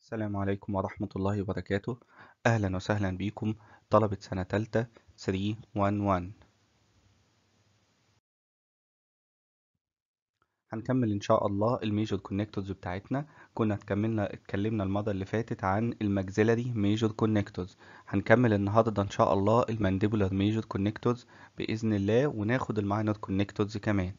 السلام عليكم ورحمة الله وبركاته أهلا وسهلا بكم طلبة سنة تالتة 311 هنكمل إن شاء الله الميجور كونكتورز بتاعتنا كنا اتكلمنا اتكلمنا المرة اللي فاتت عن الماكسيلاري ميجور كونكتورز هنكمل النهاردة إن شاء الله المانديبولار ميجور كونكتورز بإذن الله وناخد الماينور كونكتورز كمان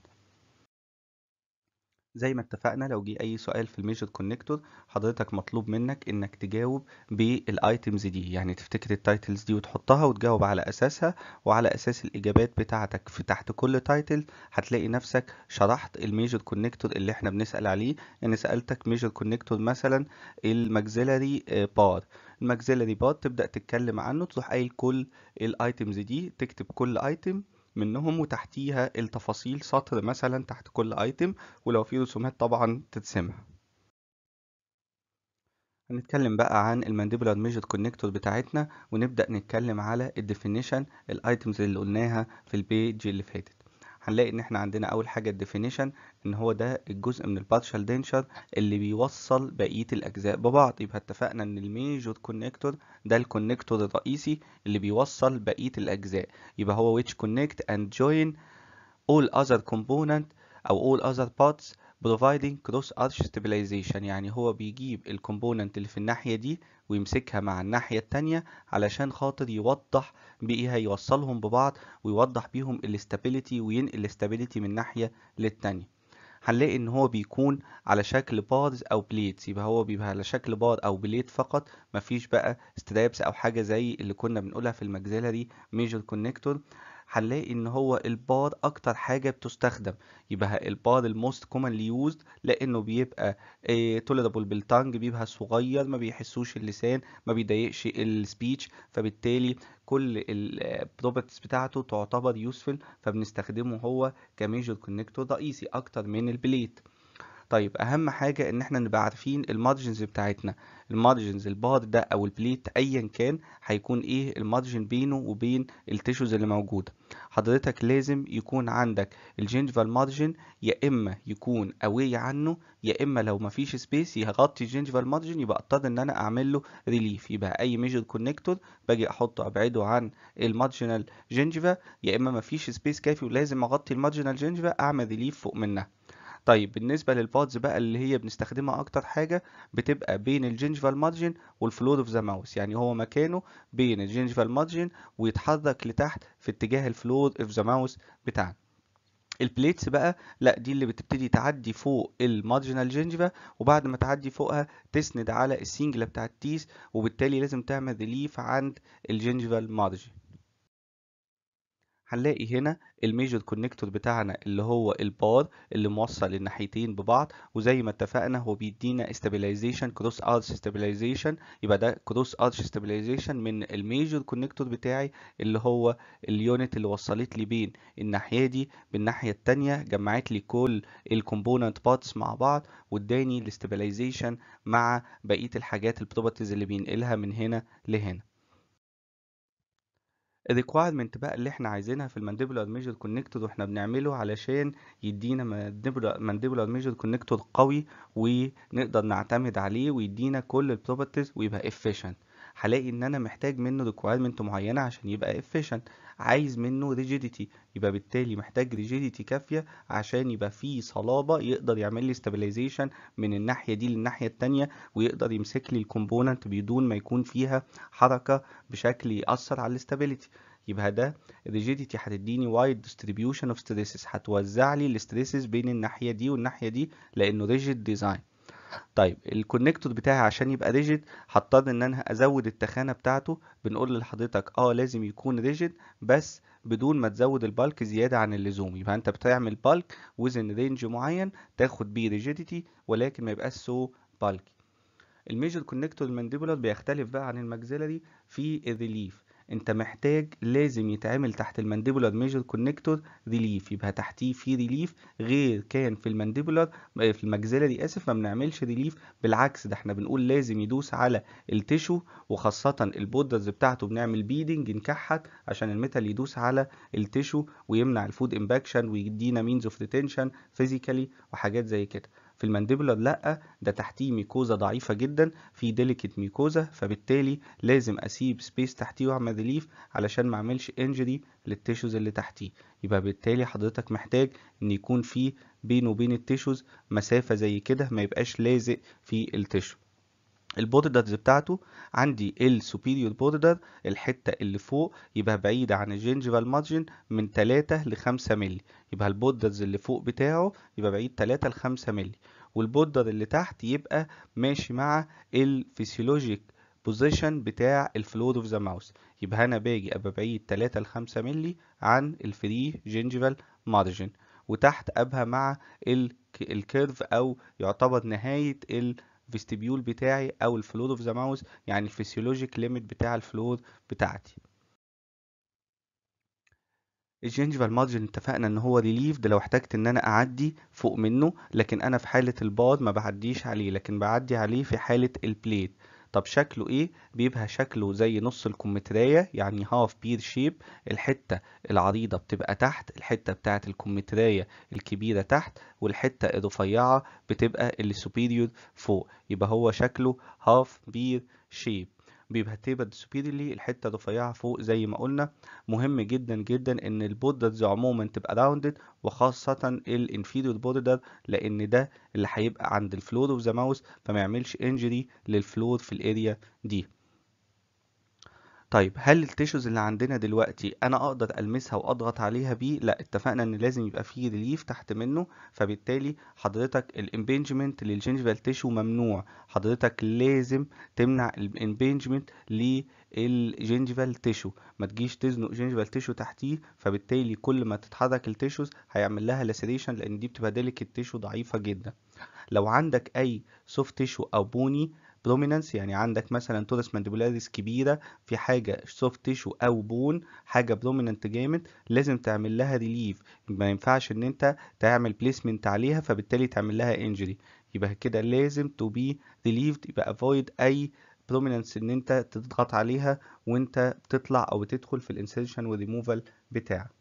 زي ما اتفقنا لو جه اي سؤال في الميجر كونكتور حضرتك مطلوب منك انك تجاوب بالايتمز دي يعني تفتكر التايتلز دي وتحطها وتجاوب على اساسها وعلى اساس الاجابات بتاعتك في تحت كل تايتل هتلاقي نفسك شرحت الميجر كونكتور اللي احنا بنسال عليه يعني سالتك ميجر كونكتور مثلا الماكسيلاري بار الماكسيلاري بار تبدا تتكلم عنه تروح قايل كل الايتمز دي تكتب كل ايتم منهم وتحتيها التفاصيل سطر مثلا تحت كل ايتم ولو في رسومات طبعا تتسمع هنتكلم بقى عن المانديبولار ميجر كونكتور بتاعتنا ونبدأ نتكلم على الديفينيشن الايتمز اللي قلناها في البيج اللي فاتت هنلاقي ان احنا عندنا اول حاجه الديفينيشن ان هو ده الجزء من البارشال دينشر اللي بيوصل بقيه الاجزاء ببعض يبقى اتفقنا ان الميجور كونكتور ده الكونكتور الرئيسي اللي بيوصل بقيه الاجزاء يبقى هو which connect and join all other component او all other parts providing cross arch stabilization يعني هو بيجيب الكومبوننت اللي في الناحيه دي ويمسكها مع الناحية التانية علشان خاطر يوضح بإيه هيوصلهم ببعض ويوضح بيهم الاستابيليتي وينقل الاستابيليتي من ناحية للتانية هنلاقي ان هو بيكون على شكل بارز او بليتس يبقى هو بيبقى على شكل بار او بليت فقط مفيش بقى سترابس او حاجة زي اللي كنا بنقولها في الماكسيلاري ميجر كونكتور هنلاقي ان هو البار اكتر حاجة بتستخدم يبقى البار الموست كومنلي يوزد لانه بيبقى تولرابل بالتانج بيبقى صغير ما بيحسوش اللسان ما بيضايقش السبيتش فبالتالي كل البروبرتيز بتاعته تعتبر يوسفل فبنستخدمه هو كميجر كونكتور رئيسي اكتر من البليت طيب اهم حاجه ان احنا نبقى عارفين المارجنز بتاعتنا المارجنز البار ده او البليت ايا كان هيكون ايه المارجن بينه وبين التيشوز اللي موجوده حضرتك لازم يكون عندك الجينجفال مارجن يا اما يكون اوي عنه يا اما لو مفيش سبيس يغطي الجينجفال مارجن يبقى اضطر ان انا اعمل له ريليف يبقى اي ميجر كونكتور باجي احطه ابعده عن المارجنال جينجفا يا اما مفيش سبيس كافي ولازم اغطي المارجنال جينجفا اعمل ريليف فوق منها طيب بالنسبة للبادز بقى اللي هي بنستخدمها أكتر حاجة بتبقى بين الجينجفال مارجن والفلور اوف ذا ماوس يعني هو مكانه بين الجينجفال مارجن ويتحرك لتحت في اتجاه الفلور اوف ذا ماوس بتاعنا البليتس بقى لا دي اللي بتبتدي تعدي فوق المارجنال جينجفا وبعد ما تعدي فوقها تسند على السنجلة بتاع التيس وبالتالي لازم تعمل ريليف عند الجينجفال مارجن هنلاقي هنا الميجر كونكتور بتاعنا اللي هو البار اللي موصل الناحيتين ببعض وزي ما اتفقنا هو بيدينا استابيلايزيشن كروس ارش استابيلايزيشن يبقى ده كروس ارش استابيلايزيشن من الميجر كونكتور بتاعي اللي هو اليونت اللي وصلت لي بين الناحيه دي بالناحيه التانية جمعت لي كل الكومبوننت بارتس مع بعض واداني الاستابيلايزيشن مع بقيه الحاجات البروبرتيز اللي بينقلها من هنا لهنا الريكوايرمنت بقى اللي احنا عايزينها في المانديبولار ميجر كونكتور واحنا بنعمله علشان يدينا مانديبولار ميجر كونكتور قوي ونقدر نعتمد عليه ويدينا كل البروبرتيز ويبقى efficient هلاقي ان انا محتاج منه ريكوايرمنت معينه عشان يبقى efficient عايز منه rigidity يبقى بالتالي محتاج rigidity كافيه عشان يبقى فيه صلابه يقدر يعمل لي stabilization من الناحيه دي للناحيه التانية ويقدر يمسك لي الكومبوننت بدون ما يكون فيها حركه بشكل ياثر على الاستابيليتي يبقى ده rigidity هتديني wide distribution of stresses هتوزع لي الستريسز بين الناحيه دي والناحيه دي لانه rigid design طيب الكونكتور بتاعي عشان يبقى ريجيد هضطر ان انا ازود التخانه بتاعته بنقول لحضرتك اه لازم يكون ريجيد بس بدون ما تزود البالك زياده عن اللزوم يبقى انت بتعمل بالك وزن رينج معين تاخد بيه ريجيديتي ولكن ما يبقاش سو بالكي الميجر كونكتور المانديبولار بيختلف بقى عن الماكسيلاري في الريليف انت محتاج لازم يتعمل تحت المانديبولار ميجر كونكتور ريليف يبقى تحتيه في ريليف غير كان في المانديبولار في الماكسيلاري اسف ما بنعملش ريليف بالعكس ده احنا بنقول لازم يدوس على التشو وخاصة البودرز بتاعته بنعمل بيدنج نكحت عشان الميتال يدوس على التشو ويمنع الفود امباكشن ويدينا مينز اوف ريتنشن فيزيكالي وحاجات زي كده في المانديبولار لا ده تحتيه ميكوزا ضعيفة جدا في ديليكت ميكوزا فبالتالي لازم اسيب سبيس تحتيه واعمل ريليف علشان ما اعملش انجري للتيشوز اللي تحتيه يبقى بالتالي حضرتك محتاج ان يكون في بينه وبين التيشوز مسافة زي كده ما يبقاش لازق في التيشو البوردرز بتاعته عندي السوبيريور بوردر الحتة اللي فوق يبقى بعيدة عن الجينجيفال مارجن من 3 ل 5 مللي يبقى البوردرز اللي فوق بتاعه يبقى بعيد 3 ل 5 مللي والبوردر اللي تحت يبقى ماشي مع الفسيولوجيك بوزيشن بتاع الفلور اوف ذا ماوس يبقى انا باجي ابقى بعيد 3 ل 5 مللي عن الفري جينجيفال مارجن وتحت ابها مع الكيرف او يعتبر نهاية ال الفيستبيول بتاعي او الفلور اوف ذا ماوس يعني الفسيولوجيك ليميت بتاع الفلور بتاعتي الجينجيفال مارجن اتفقنا ان هو ريليف ده لو احتجت ان انا اعدي فوق منه لكن انا في حالة البار ما بعديش عليه لكن بعدي عليه في حالة البليت طب شكله ايه بيبقى شكله زي نص الكمثرية يعني هاف بير شيب الحتة العريضة بتبقى تحت الحتة بتاعة الكمثرية الكبيرة تحت والحتة الرفيعة بتبقى السوبيريور فوق يبقى هو شكله هاف بير شيب بيبقى تيبد سوبيريلي الحته الرفيعه فوق زي ما قلنا مهم جدا جدا ان البوردرز عموما تبقى راوندد وخاصه الانفيريور بوردر لان ده اللي هيبقى عند الفلور اوف ذا ماوس فما يعملش انجري للفلور في الاريا دي طيب هل التيشوز اللي عندنا دلوقتي انا اقدر المسها واضغط عليها بيه لا اتفقنا ان لازم يبقى فيه ريليف تحت منه فبالتالي حضرتك الامبنجمنت للجينجيفال تيشو ممنوع حضرتك لازم تمنع الامبنجمنت للجينجيفال تيشو ما تجيش تزنق جينجيفال تيشو تحتيه فبالتالي كل ما تتحرك التيشوز هيعمل لها لاسيريشن لان دي بتبقى ديليكت تيشو ضعيفه جدا لو عندك اي سوفت تيشو او بوني برومينانس يعني عندك مثلا تورس مانديبولاريس كبيره في حاجه سوفت تيشو او بون حاجه برومينانت جامد لازم تعمل لها ريليف ما ينفعش ان انت تعمل بليسمنت عليها فبالتالي تعمل لها انجري يبقى كده لازم تو بي ريليفد يبقى افويد اي برومينانس ان انت تضغط عليها وانت بتطلع او بتدخل في الانسيرشن والريموفال بتاعك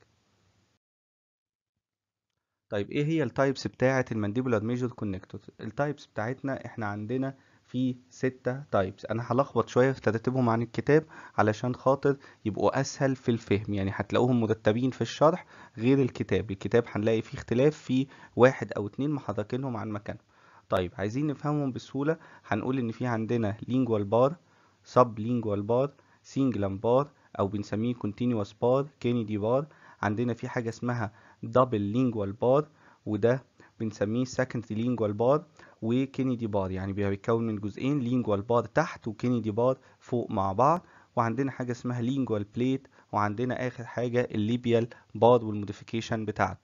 طيب ايه هي التايبس بتاعه المانديبولار ميجر كونكتور التايبس بتاعتنا احنا عندنا في ستة تايبس انا هلخبط شوية في ترتيبهم عن الكتاب علشان خاطر يبقوا اسهل في الفهم يعني هتلاقوهم مرتبين في الشرح غير الكتاب الكتاب هنلاقي فيه اختلاف في واحد او اتنين محركينهم عن مكانهم طيب عايزين نفهمهم بسهولة هنقول ان في عندنا lingual bar sub lingual bar singular bar او بنسميه continuous bar كينيدي بار عندنا في حاجة اسمها double lingual bar وده بنسميه secondary lingual bar وكينيدي بار يعني بيتكون من جزئين لينجوال بار تحت وكينيدي بار فوق مع بعض وعندنا حاجة اسمها لينجوال بليت وعندنا آخر حاجة الليبيال بار والموديفيكيشن بتاعته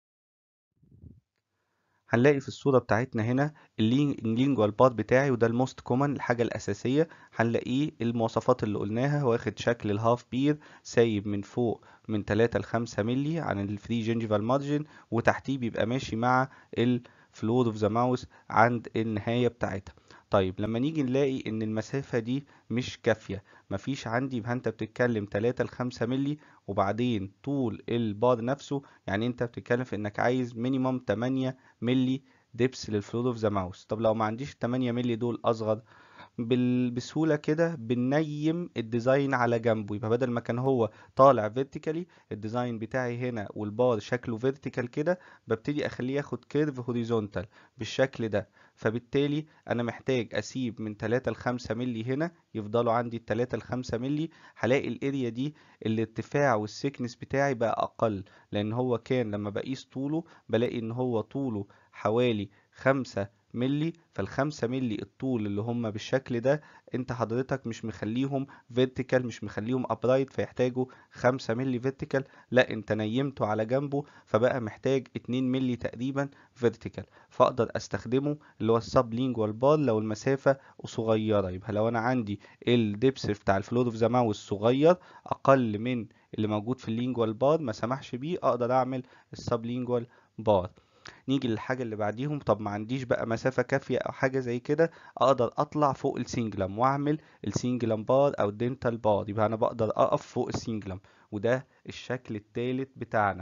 هنلاقي في الصورة بتاعتنا هنا اللينجوال بار بتاعي وده الموست كومن الحاجة الأساسية هنلاقيه المواصفات اللي قلناها واخد شكل الهاف بير سايب من فوق من 3 ل 5 مللي عن الفري جينجيفال مارجن وتحتيه بيبقى ماشي مع ال فلور اوف ذا ماوس عند النهاية بتاعتها طيب لما نيجي نلاقي ان المسافة دي مش كافية مفيش عندي يبقى انت بتتكلم 3 ل 5 مللي وبعدين طول البار نفسه يعني انت بتتكلم في انك عايز مينيمم 8 مللي ديبس للفلور اوف ذا ماوس طب لو ما عنديش 8 مللي دول اصغر بسهوله كده بننيم الديزاين على جنبه يبقى بدل ما كان هو طالع فيرتيكالي الديزاين بتاعي هنا والبار شكله فيرتيكال كده ببتدي اخليه ياخد كيرف هوريزونتال بالشكل ده فبالتالي انا محتاج اسيب من 3 ل 5 مللي هنا يفضلوا عندي 3 ل 5 مللي هلاقي الاريا دي الارتفاع والسكنس بتاعي بقى اقل لان هو كان لما بقيس طوله بلاقي ان هو طوله حوالي 5 ملي فالخمسة ملي الطول اللي هم بالشكل ده انت حضرتك مش مخليهم فيرتيكال مش مخليهم ابرايت فيحتاجوا خمسة ملي فيرتيكال لا انت نيمته على جنبه فبقى محتاج اتنين ملي تقريبا فيرتيكال فاقدر استخدمه اللي هو السب لينجوال بار لو المسافة صغيرة يبقى لو انا عندي الدبس بتاع الفلور اوف ذا ماوس صغير اقل من اللي موجود في اللينجوال بار ما سمحش بيه اقدر اعمل السب لينجوال بار نيجي للحاجه اللي بعديهم طب ما عنديش بقى مسافه كافيه او حاجه زي كده اقدر اطلع فوق السنجلم واعمل السنجلم بار او الدنتال بار يبقى انا بقدر اقف فوق السنجلم وده الشكل الثالث بتاعنا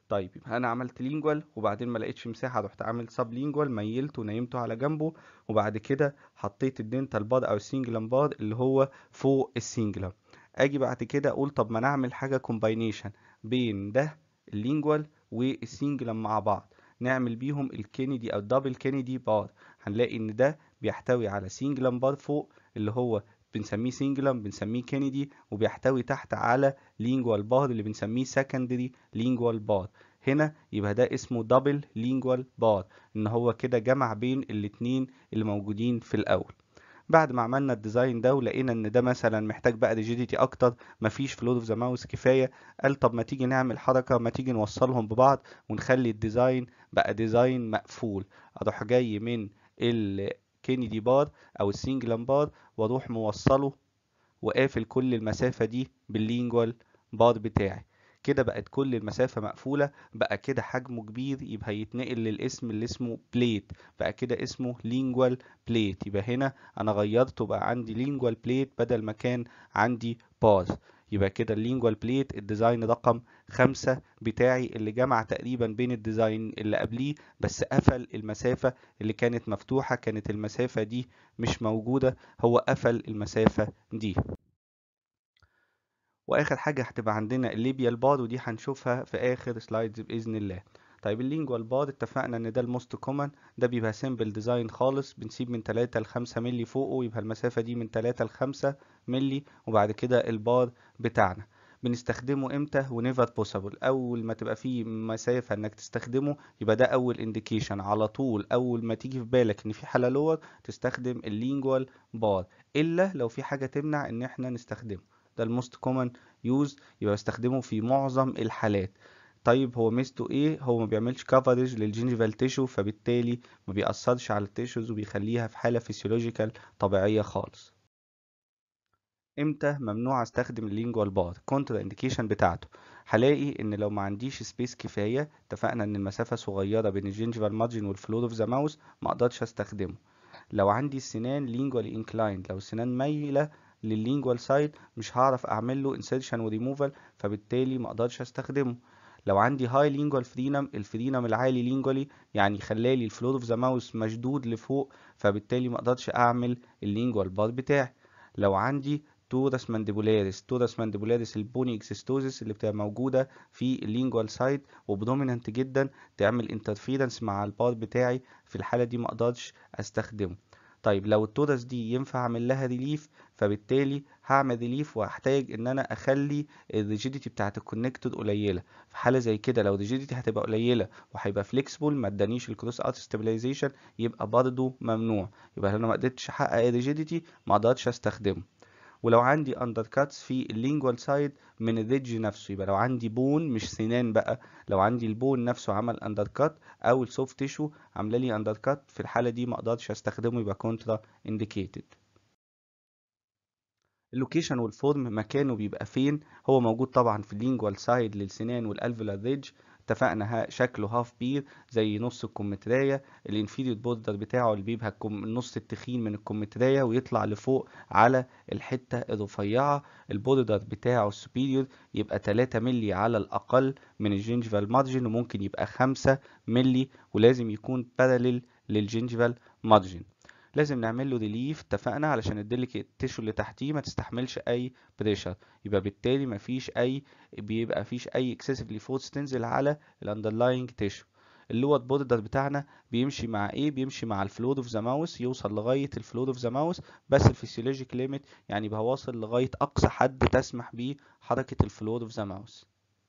طيب يبقى انا عملت لينجوال وبعدين ما لقيتش مساحه رحت عامل سب لينجوال ميلته ونيمته على جنبه وبعد كده حطيت الدنتال باد او السنجلم باد اللي هو فوق السنجلم اجي بعد كده اقول طب ما نعمل حاجه كومباينيشن بين ده اللينجوال والسنجلم مع بعض نعمل بيهم الكينيدي او الدبل كينيدي باد هنلاقي ان ده بيحتوي على سنجلم باد فوق اللي هو بنسميه سنجلم بنسميه كينيدي وبيحتوي تحت على لينجوال باد اللي بنسميه سكندري لينجوال باد هنا يبقى ده اسمه دبل لينجوال باد ان هو كده جمع بين الاتنين اللي موجودين في الاول بعد ما عملنا الديزاين ده ولقينا ان ده مثلا محتاج بقى ريجيديتي اكتر مفيش فلود اوف ذا ماوس كفايه قال طب ما تيجي نعمل حركه ما تيجي نوصلهم ببعض ونخلي الديزاين بقى ديزاين مقفول اروح جاي من الكينيدي بار او السنجلم بار واروح موصله وقافل كل المسافه دي باللينجوال بار بتاعي كده بقت كل المسافة مقفولة بقى كده حجمه كبير يبقى يتنقل للاسم اللي اسمه بليت بقى كده اسمه لينجوال بليت يبقى هنا انا غيرته بقى عندي لينجوال بليت بدل ما كان عندي باز يبقى كده اللينجوال بليت الديزاين رقم خمسة بتاعي اللي جمع تقريبا بين الديزاين اللي قبليه بس قفل المسافة اللي كانت مفتوحة كانت المسافة دي مش موجودة هو قفل المسافة دي واخر حاجه هتبقى عندنا الليبيال باد ودي هنشوفها في اخر سلايدز باذن الله طيب اللينجوال باد اتفقنا ان ده الموست كومن ده بيبقى سيمبل ديزاين خالص بنسيب من 3 ل 5 مللي فوقه يبقى المسافه دي من 3 ل 5 مللي وبعد كده الباد بتاعنا بنستخدمه امتى ونيفر بوسيبل اول ما تبقى فيه مسافه انك تستخدمه يبقى ده اول انديكيشن على طول اول ما تيجي في بالك ان في حاله لور تستخدم اللينجوال باد الا لو في حاجه تمنع ان احنا نستخدمه ده الموست كومن يوز يبقى بستخدمه في معظم الحالات طيب هو ميزته ايه هو ما بيعملش كفرج للجينجيفال تيشو فبالتالي ما بيأثرش على التيشوز وبيخليها في حالة فيسيولوجيكال طبيعية خالص امتى ممنوع استخدم اللينجوال بار كونترا انديكيشن بتاعته هلاقي ان لو ما عنديش سبيس كفايه اتفقنا ان المسافه صغيره بين الجينجيفال مارجن والفلور اوف ذا ماوس ما اقدرش استخدمه لو عندي السنان لينجوالي انكلايند لو السنان مايله لللينجوال سايد مش هعرف اعمل له انسيرشن وريموفال فبالتالي ما اقدرش استخدمه لو عندي هاي لينجوال فرينم الفرينم العالي لينجوالي يعني خلالي الفلور اوف ذا ماوس مشدود لفوق فبالتالي ما اقدرش اعمل اللينجوال بار بتاعي لو عندي تورس مانديبولاريس تورس مانديبولاريس البوني اكسيستوزيس اللي بتبقى موجوده في اللينجوال سايد وبدومينانت جدا تعمل انترفيرنس مع البار بتاعي في الحاله دي ما اقدرش استخدمه طيب لو التورس دي ينفع اعمل لها ريليف فبالتالي هعمل ريليف واحتاج ان انا اخلي الريجيديتي بتاعت الكونكتور قليله في حاله زي كده لو الريجيديتي هتبقى قليله وهيبقى فليكسبل ما ادانيش الكروس ارت ستابيلايزيشن يبقى برضه ممنوع يبقى انا ما قدرتش احقق الريجيديتي ما اقدرش استخدمه ولو عندي اندر كاتس في اللينجوال سايد من الريدج نفسه يبقى لو عندي بون مش سنان بقى لو عندي البون نفسه عمل اندر كات او السوفت تيشو عامله لي اندر كات في الحاله دي ما اقدرش استخدمه يبقى كونترا انديكيتد اللوكيشن والفورم مكانه بيبقى فين هو موجود طبعا في اللينجوال سايد للسنان والالفيولار ريدج اتفقنا شكله هاف بير زي نص الكمترية الانفيريور بوردر بتاعه اللي بيبقى النص التخين من الكمترية ويطلع لفوق على الحتة الرفيعة البوردر بتاعه السوبيريور يبقى 3 ملي على الأقل من الجينجيفال مارجن وممكن يبقى 5 ملي ولازم يكون باراليل للجينجيفال مارجن لازم نعمل له ريليف اتفقنا علشان الديليكيت تيشو اللي تحتيه ما تستحملش اي بريشر يبقى بالتالي ما فيش اي بيبقى فيش اي اكسسفلي فورس تنزل على الاندرلاينج تيشو اللور بوردر بتاعنا بيمشي مع ايه بيمشي مع الفلور اوف ذا ماوس يوصل لغايه الفلور اوف ذا ماوس بس الفسيولوجيك ليميت يعني يبقى واصل لغايه اقصى حد تسمح بيه حركه الفلور اوف ذا ماوس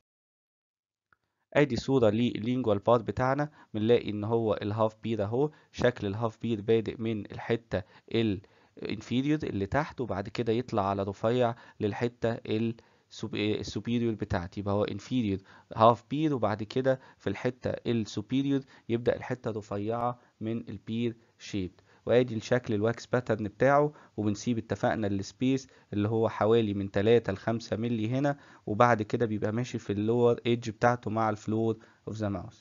ادي صورة لللينجوال بارت بتاعنا بنلاقي ان هو الهاف بير اهو شكل الهاف بير بادئ من الحتة الانفيريور اللي تحت وبعد كده يطلع على رفيع للحتة السوبيريور بتاعتي يبقى هو انفيريور هاف بير وبعد كده في الحتة السوبيريور يبدأ الحتة رفيعة من البير شيب وادي الشكل الواكس باترن بتاعه وبنسيب اتفقنا السبيس اللي هو حوالي من 3 ل 5 مللي هنا وبعد كده بيبقى ماشي في اللور ايدج بتاعته مع الفلور اوف ذا ماوس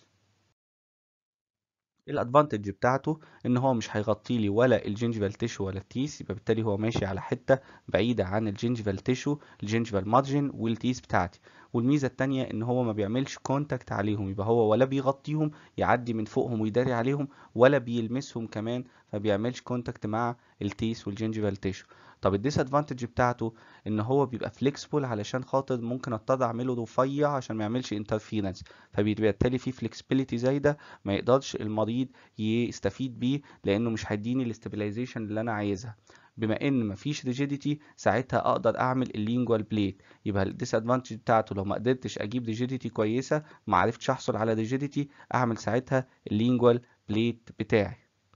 الادفانتج بتاعته ان هو مش هيغطي لي ولا الجينجيفال تيشو ولا التيس يبقى بالتالي هو ماشي على حته بعيده عن الجينجيفال تيشو الجينجيفال مارجن والتيس بتاعتي والميزه التانية ان هو ما بيعملش كونتاكت عليهم يبقى هو ولا بيغطيهم يعدي من فوقهم ويداري عليهم ولا بيلمسهم كمان فبيعملش كونتاكت مع التيس والجنجيفال تيشو طب الديس ادفانتج بتاعته ان هو بيبقى فليكسبل علشان خاطر ممكن اضطر اعمله رفيع عشان ما يعملش انترفيرنس فبالتالي في فليكسبيليتي زايده ما يقدرش المريض يستفيد بيه لانه مش هيديني الاستابيلايزيشن اللي انا عايزها بما ان مفيش ريجيديتي ساعتها اقدر اعمل اللينجوال بليت يبقى الديس ادفانتج بتاعته لو ما قدرتش اجيب ريجيديتي كويسه ما عرفتش احصل على ريجيديتي اعمل ساعتها اللينجوال بليت بتاعي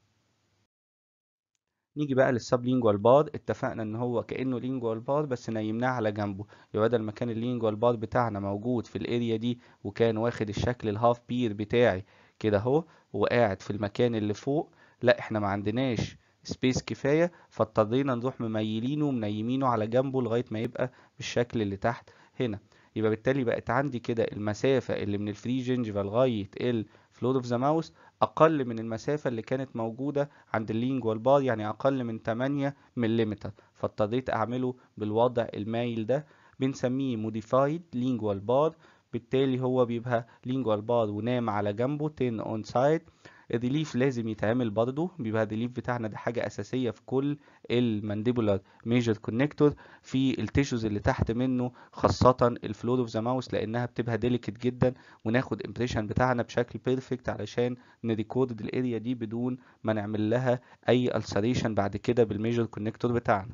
نيجي بقى للسبلينجوال بار اتفقنا ان هو كانه لينجوال بار بس نيمناه على جنبه يبقى بدل ما كان اللينجوال بار بتاعنا موجود في الاريا دي وكان واخد الشكل الهاف بير بتاعي كده اهو وقاعد في المكان اللي فوق لا احنا ما عندناش سبيس كفايه فاضطرينا نروح مميلينه ومنيمينه على جنبه لغايه ما يبقى بالشكل اللي تحت هنا يبقى بالتالي بقت عندي كده المسافه اللي من الفري جينجيفا لغايه الفلور اوف ذا ماوس اقل من المسافه اللي كانت موجوده عند اللينجوال بار يعني اقل من 8 ملم فاضطريت اعمله بالوضع المايل ده بنسميه موديفايد لينجوال بار بالتالي هو بيبقى لينجوال بار ونام على جنبه 10 اون سايد الريليف لازم يتعمل برضه بيبقى الريليف بتاعنا ده حاجة أساسية في كل المانديبولار ميجر كونكتور في التيشوز اللي تحت منه خاصة الفلور اوف ذا ماوس لأنها بتبقى ديليكت جدا وناخد امبريشن بتاعنا بشكل بيرفكت علشان نريكورد الاريا دي بدون ما نعمل لها أي ألسريشن بعد كده بالميجر كونكتور بتاعنا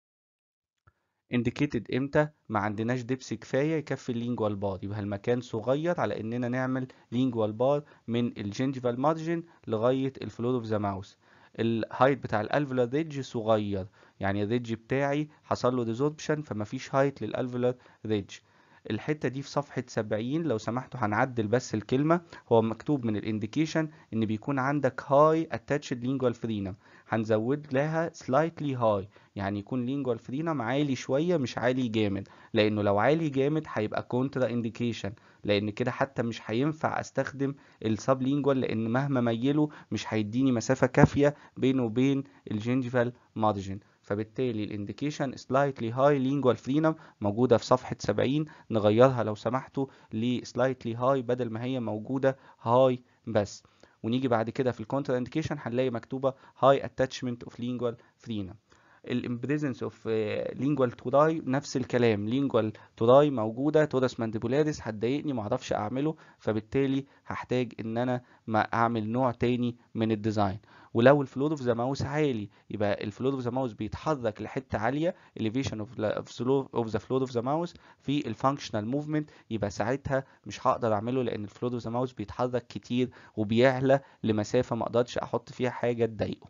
indicated امتى ما عندناش دبس كفايه يكفي اللينجوال بار يبقى المكان صغير على اننا نعمل لينجوال بار من الجنجيفال مارجن لغايه الفلور اوف ذا ماوس الهايت بتاع الالفولار ريدج صغير يعني الريدج بتاعي حصل له ديزوربشن فما فيش هايت للالفولار ريدج الحتة دي في صفحة 70 لو سمحتوا هنعدل بس الكلمة هو مكتوب من الانديكيشن ان بيكون عندك هاي اتاتشد لينجوال فرينم هنزود لها سلايتلي هاي يعني يكون لينجوال فرينم عالي شوية مش عالي جامد لانه لو عالي جامد هيبقى كونترا انديكيشن لان كده حتى مش هينفع استخدم السب لينجوال لان مهما ميله مش هيديني مسافة كافية بينه وبين الجنجيفال مارجن فبالتالي الانديكيشن سلايتلي هاي لينجوال فرينم موجودة في صفحة 70 نغيرها لو سمحتوا لسلايتلي هاي بدل ما هي موجودة هاي بس ونيجي بعد كده في الكونتر انديكيشن هنلاقي مكتوبة هاي اتاتشمنت اوف لينجوال فرينم الامبريزنس اوف لينجوال توراي نفس الكلام لينجوال توراي موجوده تورس مانديبولاريس هتضايقني معرفش اعمله فبالتالي هحتاج ان انا ما اعمل نوع تاني من الديزاين ولو الفلور اوف ذا ماوس عالي يبقى الفلور اوف ذا ماوس بيتحرك لحته عاليه elevation of of the floor of the mouse في الفانكشنال موفمنت يبقى ساعتها مش هقدر اعمله لان الفلور اوف ذا ماوس بيتحرك كتير وبيعلى لمسافه ما اقدرش احط فيها حاجه تضايقه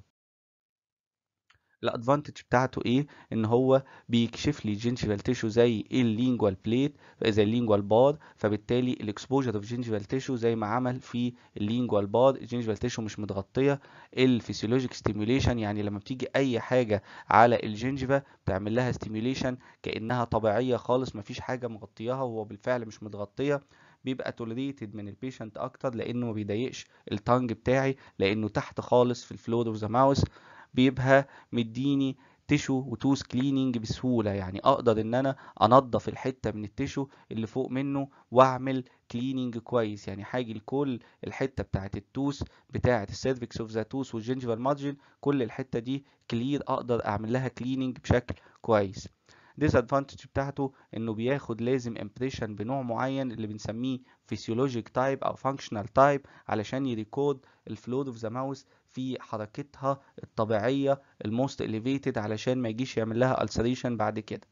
الادفانتج بتاعته ايه ان هو بيكشف لي جينجيفال تيشو زي اللينجوال بليت زي اللينجوال بار فبالتالي الاكسبوجر اوف جينجيفال تيشو زي ما عمل في اللينجوال بار الجينجيفال تيشو مش متغطيه الفسيولوجيك ستيميوليشن يعني لما بتيجي اي حاجه على الجينجيفا بتعمل لها ستيميوليشن كانها طبيعيه خالص مفيش حاجه مغطياها وهو بالفعل مش متغطيه بيبقى توليريتد من البيشنت اكتر لانه ما بيضايقش التانج بتاعي لانه تحت خالص في الفلور اوف ذا ماوس بيبقى مديني تيشو وتوس كليننج بسهوله يعني اقدر ان انا انضف الحته من التيشو اللي فوق منه واعمل كليننج كويس يعني هاجي لكل الحته بتاعه التوس بتاعه السيرفكس اوف ذا توس والجنجيفال مارجن كل الحته دي كلير اقدر اعمل لها كليننج بشكل كويس disadvantage بتاعته انه بياخد لازم امبريشن بنوع معين اللي بنسميه physiologic تايب او functional تايب علشان يريكورد الفلور اوف ذا ماوس في حركتها الطبيعيه الموست elevated علشان ما يجيش يعمل لها ulceration بعد كده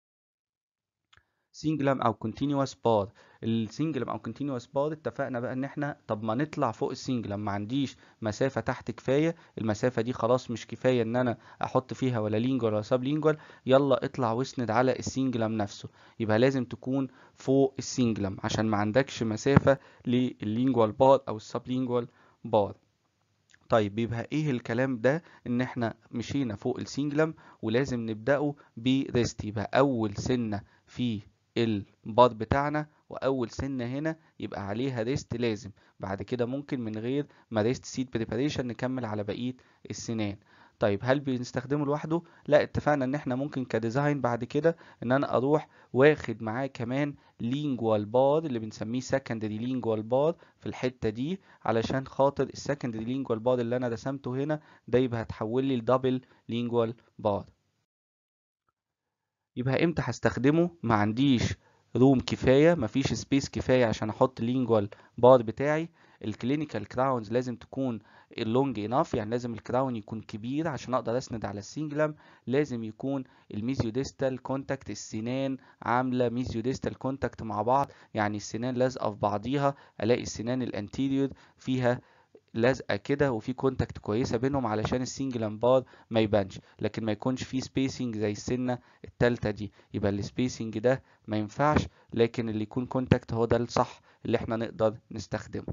سنجلم او continuous بار السنجلم او continuous بار اتفقنا بقى ان احنا طب ما نطلع فوق السنجلم ما عنديش مسافه تحت كفايه المسافه دي خلاص مش كفايه ان انا احط فيها ولا لينجوال ولا سب لينجوال يلا اطلع واسند على السنجلم نفسه يبقى لازم تكون فوق السنجلم عشان ما عندكش مسافه لللينجوال بار او السب لينجوال بار طيب بيبقى ايه الكلام ده ان احنا مشينا فوق السنجلم ولازم نبداه بريست يبقى اول سنه في البار بتاعنا واول سنه هنا يبقى عليها ريست لازم بعد كده ممكن من غير ما ريست سيت بريباريشن نكمل على بقيه السنان طيب هل بنستخدمه لوحده لا اتفقنا ان احنا ممكن كديزاين بعد كده ان انا اروح واخد معاه كمان لينجوال بار اللي بنسميه سكندري لينجوال بار في الحته دي علشان خاطر السكندري لينجوال بار اللي انا رسمته هنا ده يبقى هتحول لي لدبل لينجوال بار يبقى امتى هستخدمه ما عنديش روم كفايه مفيش سبيس كفايه عشان احط لينجوال بار بتاعي الكلينيكال كراونز لازم تكون اللونج اناف يعني لازم الكراون يكون كبير عشان اقدر اسند على السنجلم لازم يكون الميزيو ديستال كونتاكت السنان عامله ميزيو ديستال كونتاكت مع بعض يعني السنان لازقه في بعضيها الاقي السنان الانتيريور فيها لازقه كده وفي كونتاكت كويسه بينهم علشان السنجلم بار ما يبانش لكن ما يكونش فيه سبيسنج زي السنه التالتة دي يبقى السبيسنج ده ما ينفعش لكن اللي يكون كونتاكت هو ده الصح اللي احنا نقدر نستخدمه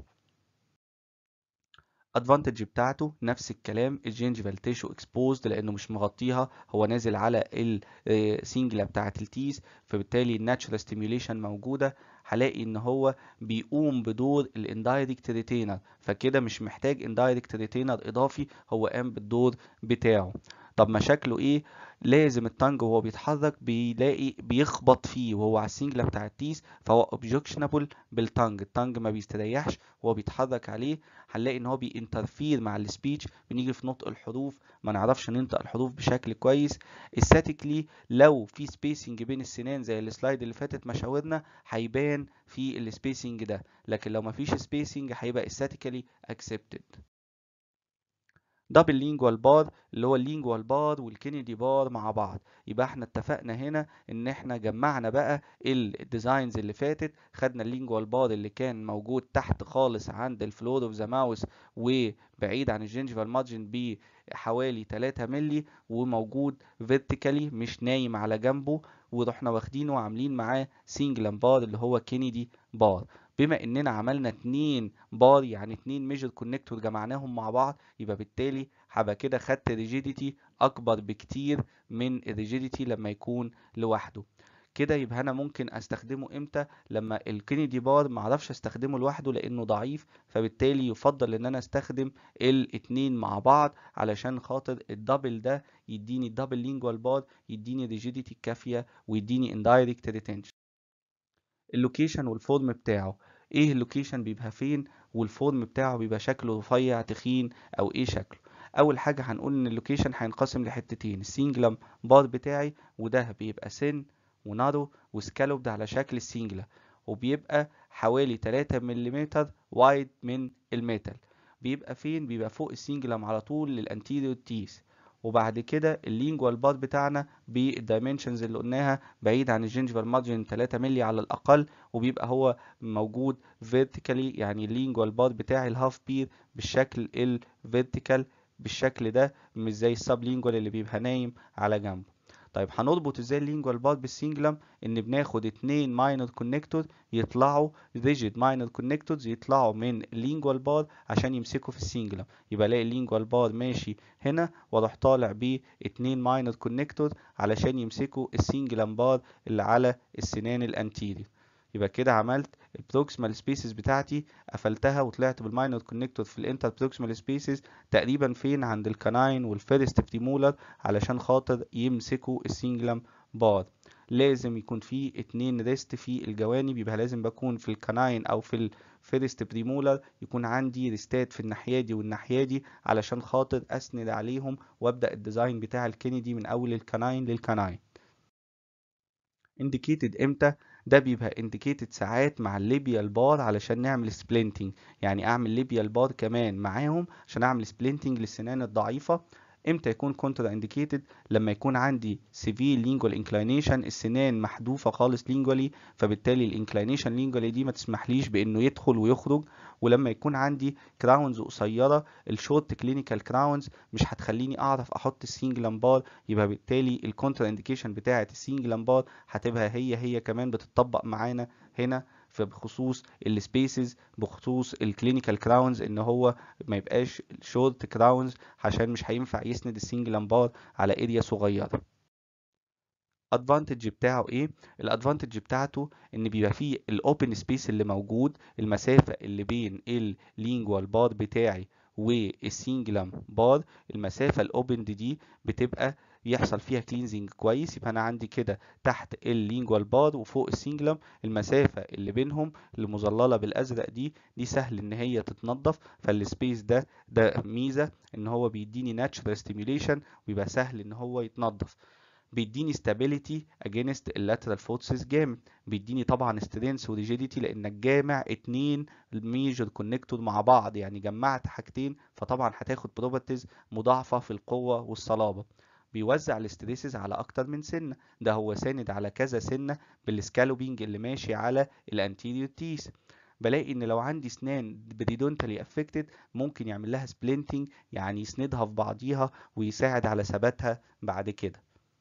ادفانتج بتاعته نفس الكلام الجينجيفال تيشو اكسبوزد لانه مش مغطيها هو نازل على السنجله بتاعه التيس فبالتالي الناتشورال ستيميوليشن موجوده هلاقي ان هو بيقوم بدور الاندايركت ريتينر فكده مش محتاج اندايركت ريتينر اضافي هو قام بالدور بتاعه طب مشاكله ايه لازم التانج وهو بيتحرك بيلاقي بيخبط فيه وهو على السنجله بتاع التيس فهو اوبجكشنبل بالتانج التانج ما بيستريحش وهو بيتحرك عليه هنلاقي ان هو بينترفير مع السبيتش بنيجي في نطق الحروف ما نعرفش ننطق الحروف بشكل كويس استاتيكلي لو في سبيسنج بين السنان زي السلايد اللي فاتت ما شاورنا هيبان في السبيسنج ده لكن لو ما فيش سبيسنج هيبقى استاتيكالي اكسبتد دبل لينجوال بار اللي هو اللينجوال بار والكينيدي بار مع بعض يبقى احنا اتفقنا هنا ان احنا جمعنا بقى الديزاينز اللي فاتت خدنا اللينجوال بار اللي كان موجود تحت خالص عند الفلور اوف ذا ماوس وبعيد عن الجينجيفال مارجن بحوالي 3 مللي وموجود فيرتيكالي مش نايم على جنبه ورحنا واخدينه وعاملين معاه سينجلان بار اللي هو كينيدي بار بما اننا عملنا اتنين بار يعني اتنين ميجر كونكتور جمعناهم مع بعض يبقى بالتالي هبقى كده خدت ريجيديتي اكبر بكتير من الريجيديتي لما يكون لوحده كده يبقى انا ممكن استخدمه امتى لما الكينيدي بار معرفش استخدمه لوحده لانه ضعيف فبالتالي يفضل ان انا استخدم الاتنين مع بعض علشان خاطر الدبل ده يديني الدبل لينجوال بار يديني ريجيديتي الكافيه ويديني اندايركت ريتنشن اللوكيشن والفورم بتاعه ايه اللوكيشن بيبقى فين والفورم بتاعه بيبقى شكله رفيع تخين او ايه شكله اول حاجه هنقول ان اللوكيشن هينقسم لحتتين السينجلم بار بتاعي وده بيبقى سن ونارو وسكالوبد على شكل السينجلا وبيبقى حوالي 3 ملم وايد من الميتال بيبقى فين بيبقى فوق السينجلم على طول للانتيريور تيس وبعد كده اللينجوال بار بتاعنا بالدايمنشنز اللي قلناها بعيد عن الجينجيفال مارجن 3 مللي على الاقل وبيبقى هو موجود فيرتيكالي يعني اللينجوال بار بتاعي الهاف بير بالشكل الفيرتيكال بالشكل ده مش زي السب لينجوال اللي بيبقى نايم على جنبه طيب هنربط ازاي اللينجوال بار بالسينجلم ان بناخد اتنين ماينر كونكتور يطلعوا ريجيد ماينر كونكتورز يطلعوا من اللينجوال بار عشان يمسكوا في السينجلم يبقى الاقي اللينجوال بار ماشي هنا واروح طالع بيه اتنين ماينر كونكتور علشان يمسكوا السينجلم بار اللي على السنان الانتيريور يبقى كده عملت البروكسيمال سبيسز بتاعتي قفلتها وطلعت بالماينر كونكتور في الانتر بروكسيمال سبيسز تقريبا فين عند الكناين والفيرست بريمولر علشان خاطر يمسكوا السينجلم بار لازم يكون في اتنين ريست في الجوانب يبقى لازم بكون في الكناين او في الفيرست بريمولر يكون عندي ريستات في الناحيه دي والناحيه دي علشان خاطر اسند عليهم وابدا الديزاين بتاع الكينيدي من اول الكناين للكناين انديكيتد امتى ده بيبقى انديكيتد ساعات مع الليبيال بار علشان نعمل سبلنتنج يعني اعمل ليبيال بار كمان معاهم عشان اعمل سبلنتنج للسنان الضعيفه امتى يكون كونترا انديكيتد لما يكون عندي سيفير لينجوال انكلاينيشن السنان محذوفه خالص لينجوالي فبالتالي الانكلاينيشن لينجوالي دي ما تسمحليش بانه يدخل ويخرج ولما يكون عندي كراونز قصيره الشورت كلينيكال كراونز مش هتخليني اعرف احط السنجل بار يبقى بالتالي الكونترا انديكيشن بتاعه السنجل بار هتبقى هي هي كمان بتطبق معانا هنا بخصوص السبيسز بخصوص الكلينيكال كراونز ان هو ما يبقاش شورت كراونز عشان مش هينفع يسند السنجل بار على اريا صغيره الادفانتج بتاعه ايه الادفانتج بتاعته ان بيبقى فيه الاوبن سبيس اللي موجود المسافه اللي بين اللينجوال بار بتاعي والسينجلم بار المسافة الاوبند دي بتبقى يحصل فيها كلينزنج كويس يبقى انا عندي كده تحت اللينجوال بار وفوق السينجلم المسافة اللي بينهم اللي مظللة بالازرق دي دي سهل ان هي تتنضف فالسبيس ده ده ميزة ان هو بيديني ناتشرال ستيميوليشن ويبقى سهل ان هو يتنضف بيديني stability against اللاترال فورسز جامد بيديني طبعا strength وريجيديتي لانك جامع اتنين ميجر كونكتور مع بعض يعني جمعت حاجتين فطبعا هتاخد بروبرتيز مضاعفة في القوة والصلابة بيوزع الاستريسز على اكتر من سنة ده هو ساند على كذا سنة بالسكالوبينج اللي ماشي على الانتيريور تيس بلاقي ان لو عندي اسنان بريدونتالي افكتد ممكن يعمل لها سبلنتنج يعني يسندها في بعضيها ويساعد على ثباتها بعد كده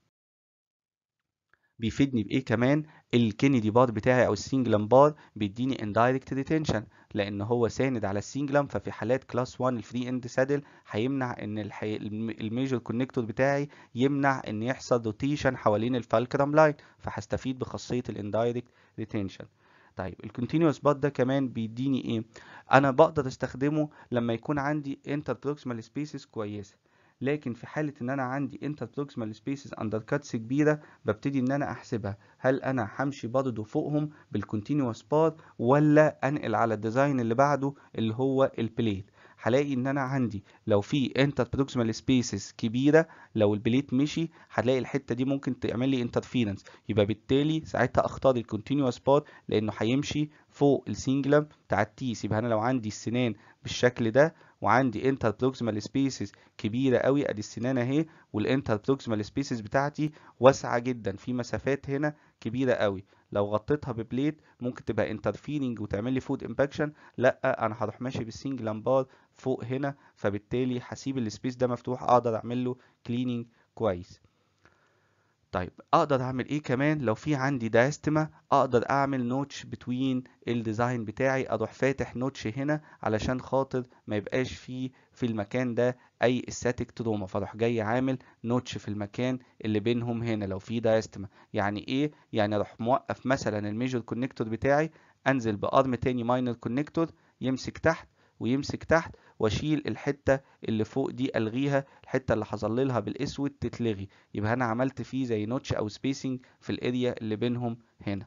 بيفيدني بايه كمان الكينيدي بار بتاعي او السنجلم بار بيديني اندايركت ريتنشن لان هو ساند على السنجلم ففي حالات كلاس 1 الفري اند سادل هيمنع ان الحي... الميجر كونكتور بتاعي يمنع ان يحصل روتيشن حوالين الفالكرام لاين فهستفيد بخاصيه الاندايركت ريتنشن طيب الكونتينوس بات ده كمان بيديني ايه انا بقدر استخدمه لما يكون عندي انتر بروكسيمال سبيسز كويسه لكن في حالة ان انا عندي انتر بروكسيمال سبيسز اندر كاتس كبيرة ببتدي ان انا احسبها هل انا همشي برضه فوقهم بالكونتينوس بار ولا انقل على الديزاين اللي بعده اللي هو البليت هلاقي ان انا عندي لو في انتر بروكسيمال سبيسز كبيره لو البليت مشي هتلاقي الحته دي ممكن تعمل لي انترفيرنس يبقى بالتالي ساعتها اختار الكونتينوس بار لانه هيمشي فوق السنجلم بتاع التيس يبقى انا لو عندي السنان بالشكل ده وعندي انتر بروكسيمال سبيسز كبيره قوي ادي السنان اهي والانتر بروكسيمال سبيسز بتاعتي واسعه جدا في مسافات هنا كبيره قوي لو غطيتها ببليت ممكن تبقى انترفيرنج وتعمل لي فود امباكشن لا انا هروح ماشي بالسنجل لمبار فوق هنا فبالتالي هسيب السبيس ده مفتوح اقدر اعمل له كليننج كويس طيب اقدر اعمل ايه كمان لو في عندي دايستما اقدر اعمل نوتش بتوين الديزاين بتاعي اروح فاتح نوتش هنا علشان خاطر ما يبقاش فيه في المكان ده اي استاتيك تروما فاروح جاي عامل نوتش في المكان اللي بينهم هنا لو في دايستما يعني ايه يعني اروح موقف مثلا الميجر كونكتور بتاعي انزل بارم تاني ماينر كونكتور يمسك تحت ويمسك تحت واشيل الحته اللي فوق دي الغيها الحته اللي هظللها بالاسود تتلغي يبقى انا عملت فيه زي نوتش او سبيسنج في الاريا اللي بينهم هنا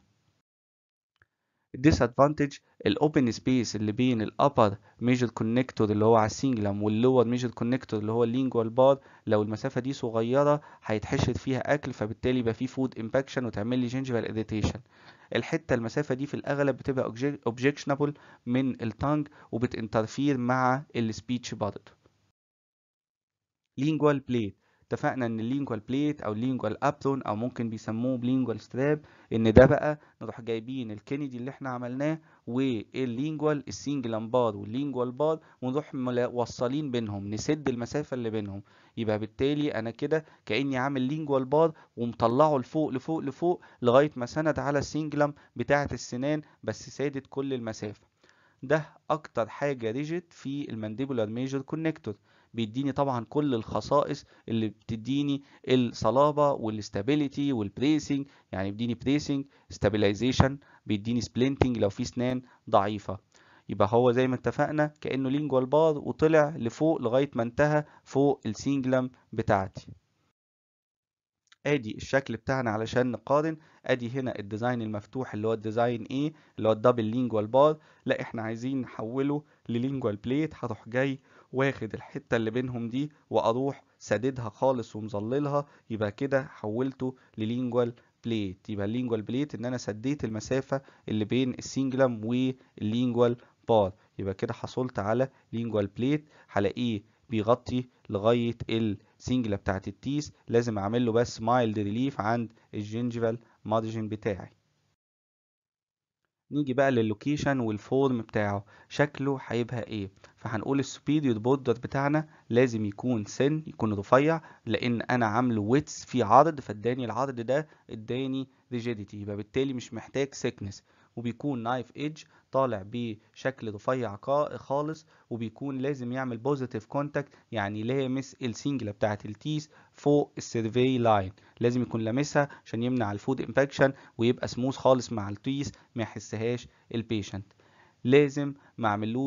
الديسادفانتج الاوبن سبيس اللي بين الابر ميجر كونكتور اللي هو على السنجلم واللور ميجر كونكتور اللي هو اللينجوال بار لو المسافه دي صغيره هيتحشر فيها اكل فبالتالي يبقى فيه فود امباكشن وتعمل لي جينجيفال اريتيشن الحته المسافه دي في الاغلب بتبقى اوبجكشنبل من التانج وبتنترفير مع السبيتش برضه لينجوال بليت اتفقنا ان اللينجوال بليت او اللينجوال ابرون او ممكن بيسموه بلينجوال ستراب ان ده بقى نروح جايبين الكندي اللي احنا عملناه واللينجوال السنجل بار واللينجوال بار ونروح موصلين بينهم نسد المسافه اللي بينهم يبقى بالتالي انا كده كاني عامل لينجوال بار ومطلعه لفوق لفوق لفوق لغايه ما سند على السنجلم بتاعه السنان بس سادت كل المسافه ده اكتر حاجه ريجيت في المانديبولار ميجر كونكتور بيديني طبعا كل الخصائص اللي بتديني الصلابه والاستابيليتي والبريسنج يعني بيديني بريسنج ستابيلايزيشن بيديني سبلنتنج لو في اسنان ضعيفه يبقى هو زي ما اتفقنا كانه لينجوال بار وطلع لفوق لغايه ما انتهى فوق السينجلم بتاعتي ادي الشكل بتاعنا علشان نقارن ادي هنا الديزاين المفتوح اللي هو الديزاين ايه اللي هو الدبل لينجوال بار لا احنا عايزين نحوله للينجوال بليت هروح جاي واخد الحته اللي بينهم دي واروح ساددها خالص ومظللها يبقى كده حولته للينجوال بليت يبقى اللينجوال بليت ان انا سديت المسافه اللي بين السينجلم واللينجوال بار يبقى كده حصلت على لينجوال بليت هلاقيه بيغطي لغايه السنجله بتاعت التيس لازم اعمل له بس مايلد ريليف عند الجنجفال مارجن بتاعي نيجي بقى للوكيشن والفورم بتاعه شكله هيبقى ايه فهنقول السوبيريور بوردر بتاعنا لازم يكون سن يكون رفيع لان انا عامله ويتس في عرض فاداني العرض ده اداني ريجيديتي يبقى بالتالي مش محتاج سيكنس وبيكون نايف ايدج طالع بشكل رفيع خالص وبيكون لازم يعمل بوزيتيف كونتاكت يعني لامس السنجله بتاعه التيس فوق السيرفي لاين لازم يكون لامسها عشان يمنع الفود انفكشن ويبقى سموث خالص مع التيس ما يحسهاش البيشنت لازم ما اعملوش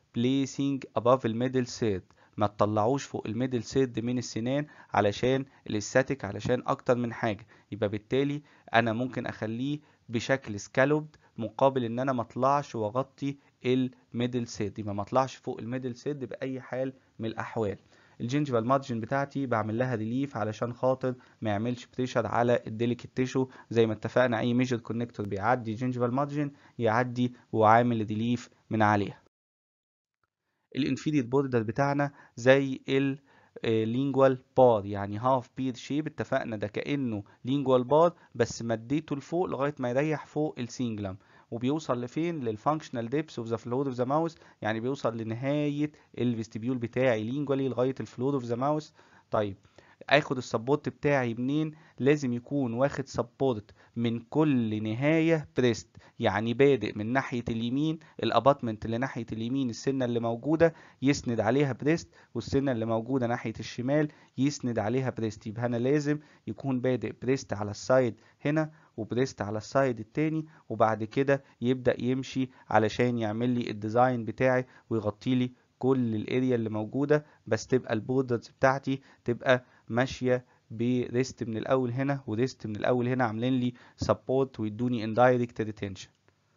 placing above الميدل سيرد ما تطلعوش فوق الميدل سيرد من السنان علشان الاستاتيك علشان اكتر من حاجه يبقى بالتالي انا ممكن اخليه بشكل سكالوبد مقابل ان انا ما اطلعش واغطي الميدل سيد يبقى ما اطلعش فوق الميدل سيد باي حال من الاحوال الجنجفال مارجن بتاعتي بعمل لها ريليف علشان خاطر ما يعملش بريشر على الديليكت تيشو زي ما اتفقنا اي ميجر كونكتور بيعدي جنجفال مارجن يعدي وعامل ريليف من عليها الانفيريور بوردر بتاعنا زي ال لينجوال بار يعني هاف بير شيب اتفقنا ده كانه لينجوال بار بس مديته لفوق لغايه ما يريح فوق السينجلم وبيوصل لفين للفانكشنال ديبس اوف ذا فلور اوف ذا ماوس يعني بيوصل لنهايه الفيستيبيول بتاعي لينجوالي لغايه الفلور اوف ذا ماوس طيب اخد السبورت بتاعي منين لازم يكون واخد سبورت من كل نهايه بريست يعني بادئ من ناحيه اليمين الاباتمنت اللي ناحيه اليمين السنه اللي موجوده يسند عليها بريست والسنه اللي موجوده ناحيه الشمال يسند عليها بريست يبقى انا لازم يكون بادئ بريست على السايد هنا وبريست على السايد التاني وبعد كده يبدا يمشي علشان يعمل لي الديزاين بتاعي ويغطي لي كل الاريا اللي موجوده بس تبقى البوردرز بتاعتي تبقى ماشيه بريست من الاول هنا وريست من الاول هنا عاملين لي سبورت ويدوني اندايركت ريتنشن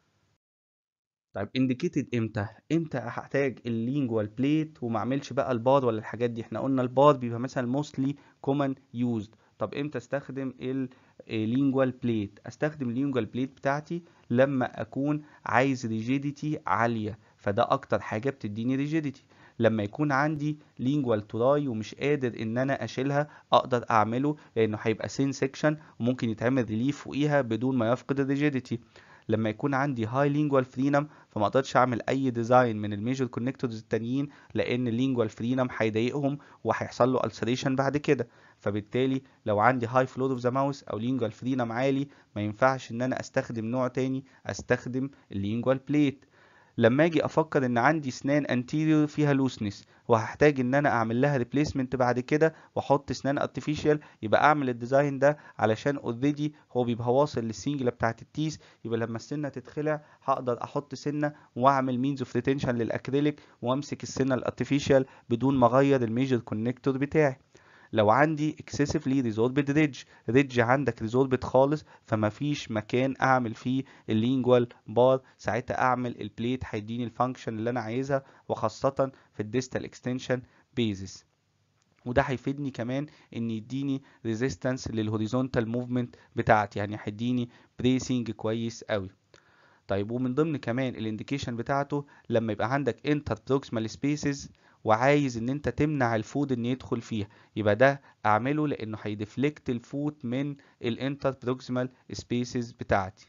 طيب انديكيتد امتى امتى هحتاج اللينجوال بليت وما اعملش بقى البار ولا الحاجات دي احنا قلنا البار بيبقى مثلا موستلي كومن يوزد طب امتى استخدم اللينجوال بليت استخدم اللينجوال بليت بتاعتي لما اكون عايز ريجيديتي عاليه فده اكتر حاجه بتديني ريجيديتي لما يكون عندي لينجوال توراي ومش قادر ان انا اشيلها اقدر اعمله لانه هيبقى سين سيكشن وممكن يتعمل ريليف فوقيها بدون ما يفقد الريجيديتي لما يكون عندي هاي لينجوال فرينم فما اقدرش اعمل اي ديزاين من الميجر كونكتورز التانيين لان اللينجوال فرينم هيضايقهم وهيحصل له السريشن بعد كده فبالتالي لو عندي هاي فلور اوف ذا ماوس او لينجوال فرينم عالي ما ينفعش ان انا استخدم نوع تاني استخدم اللينجوال بليت لما اجي افكر ان عندي اسنان انتيريور فيها لوسنس وهحتاج ان انا اعمل لها ريبليسمنت بعد كده واحط اسنان ارتفيشال يبقى اعمل الديزاين ده علشان اوريدي هو بيبقى واصل للسنجله بتاعت التيس يبقى لما السنه تتخلع هقدر احط سنه واعمل مينز اوف ريتنشن للاكريليك وامسك السنه الارتفيشال بدون ما اغير الميجر كونكتور بتاعي لو عندي excessively resolved ridge ridge عندك resolved خالص فما فيش مكان اعمل فيه اللينجوال بار ساعتها اعمل البليت هيديني الفانكشن اللي انا عايزها وخاصة في الديستال اكستنشن بيزس وده هيفيدني كمان ان يديني ريزيستنس للهوريزونتال موفمنت بتاعتي يعني هيديني بريسنج كويس قوي طيب ومن ضمن كمان الانديكيشن بتاعته لما يبقى عندك انتر بروكسمال سبيسز وعايز ان انت تمنع الفود ان يدخل فيها يبقى ده اعمله لانه هيدفلكت الفوت من الانتر بروكسيمال سبيسز بتاعتي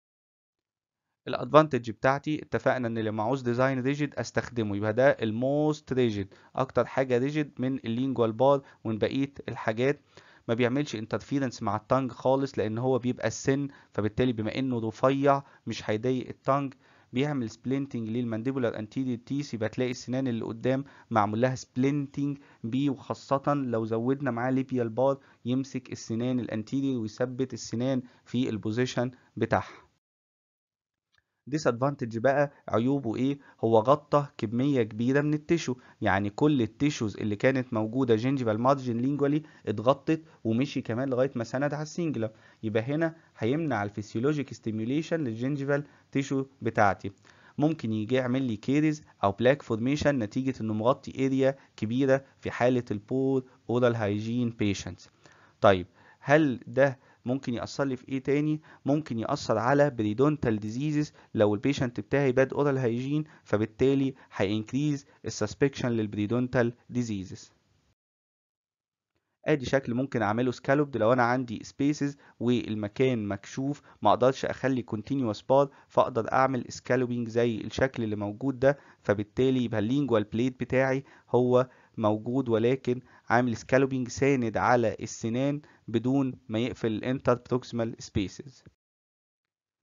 الادفانتج بتاعتي اتفقنا ان لما عاوز ديزاين ريجيد استخدمه يبقى ده الموست ريجيد اكتر حاجه ريجيد من اللينجوال بار ومن بقيه الحاجات ما بيعملش انترفيرنس مع التانج خالص لان هو بيبقى السن فبالتالي بما انه رفيع مش هيضايق التانج بيعمل سبلنتنج للمانديبولار انتيريور تيس يبقى تلاقي السنان اللي قدام معمول لها سبلنتنج بيه وخاصة لو زودنا معاه ليبيال بار يمسك السنان الانتيريور ويثبت السنان في البوزيشن بتاعها ديس ادفانتج بقى عيوبه ايه هو غطى كميه كبيره من التيشو يعني كل التيشوز اللي كانت موجوده جينجيفال مارجن لينجوالي اتغطت ومشي كمان لغايه ما سند على السنجلم يبقى هنا هيمنع الفسيولوجيك ستيميوليشن للجينجيفال تيشو بتاعتي ممكن يجي يعمل لي كيريز او بلاك فورميشن نتيجه انه مغطي اريا كبيره في حاله البور اورال هايجين بيشنتس طيب هل ده ممكن يأثر لي في ايه تاني ممكن يأثر على بريدونتال ديزيزز لو البيشنت بتاعي باد اورال هايجين فبالتالي هينكريز السسبكشن للبريدونتال ديزيزز ادي شكل ممكن اعمله سكالوبد لو انا عندي سبيسز والمكان مكشوف ما اقدرش اخلي كونتينوس بار فاقدر اعمل سكالوبينج زي الشكل اللي موجود ده فبالتالي يبقى اللينجوال بليت بتاعي هو موجود ولكن عامل سكالوبينج ساند على السنان بدون ما يقفل الانتر بروكسيمال سبيسز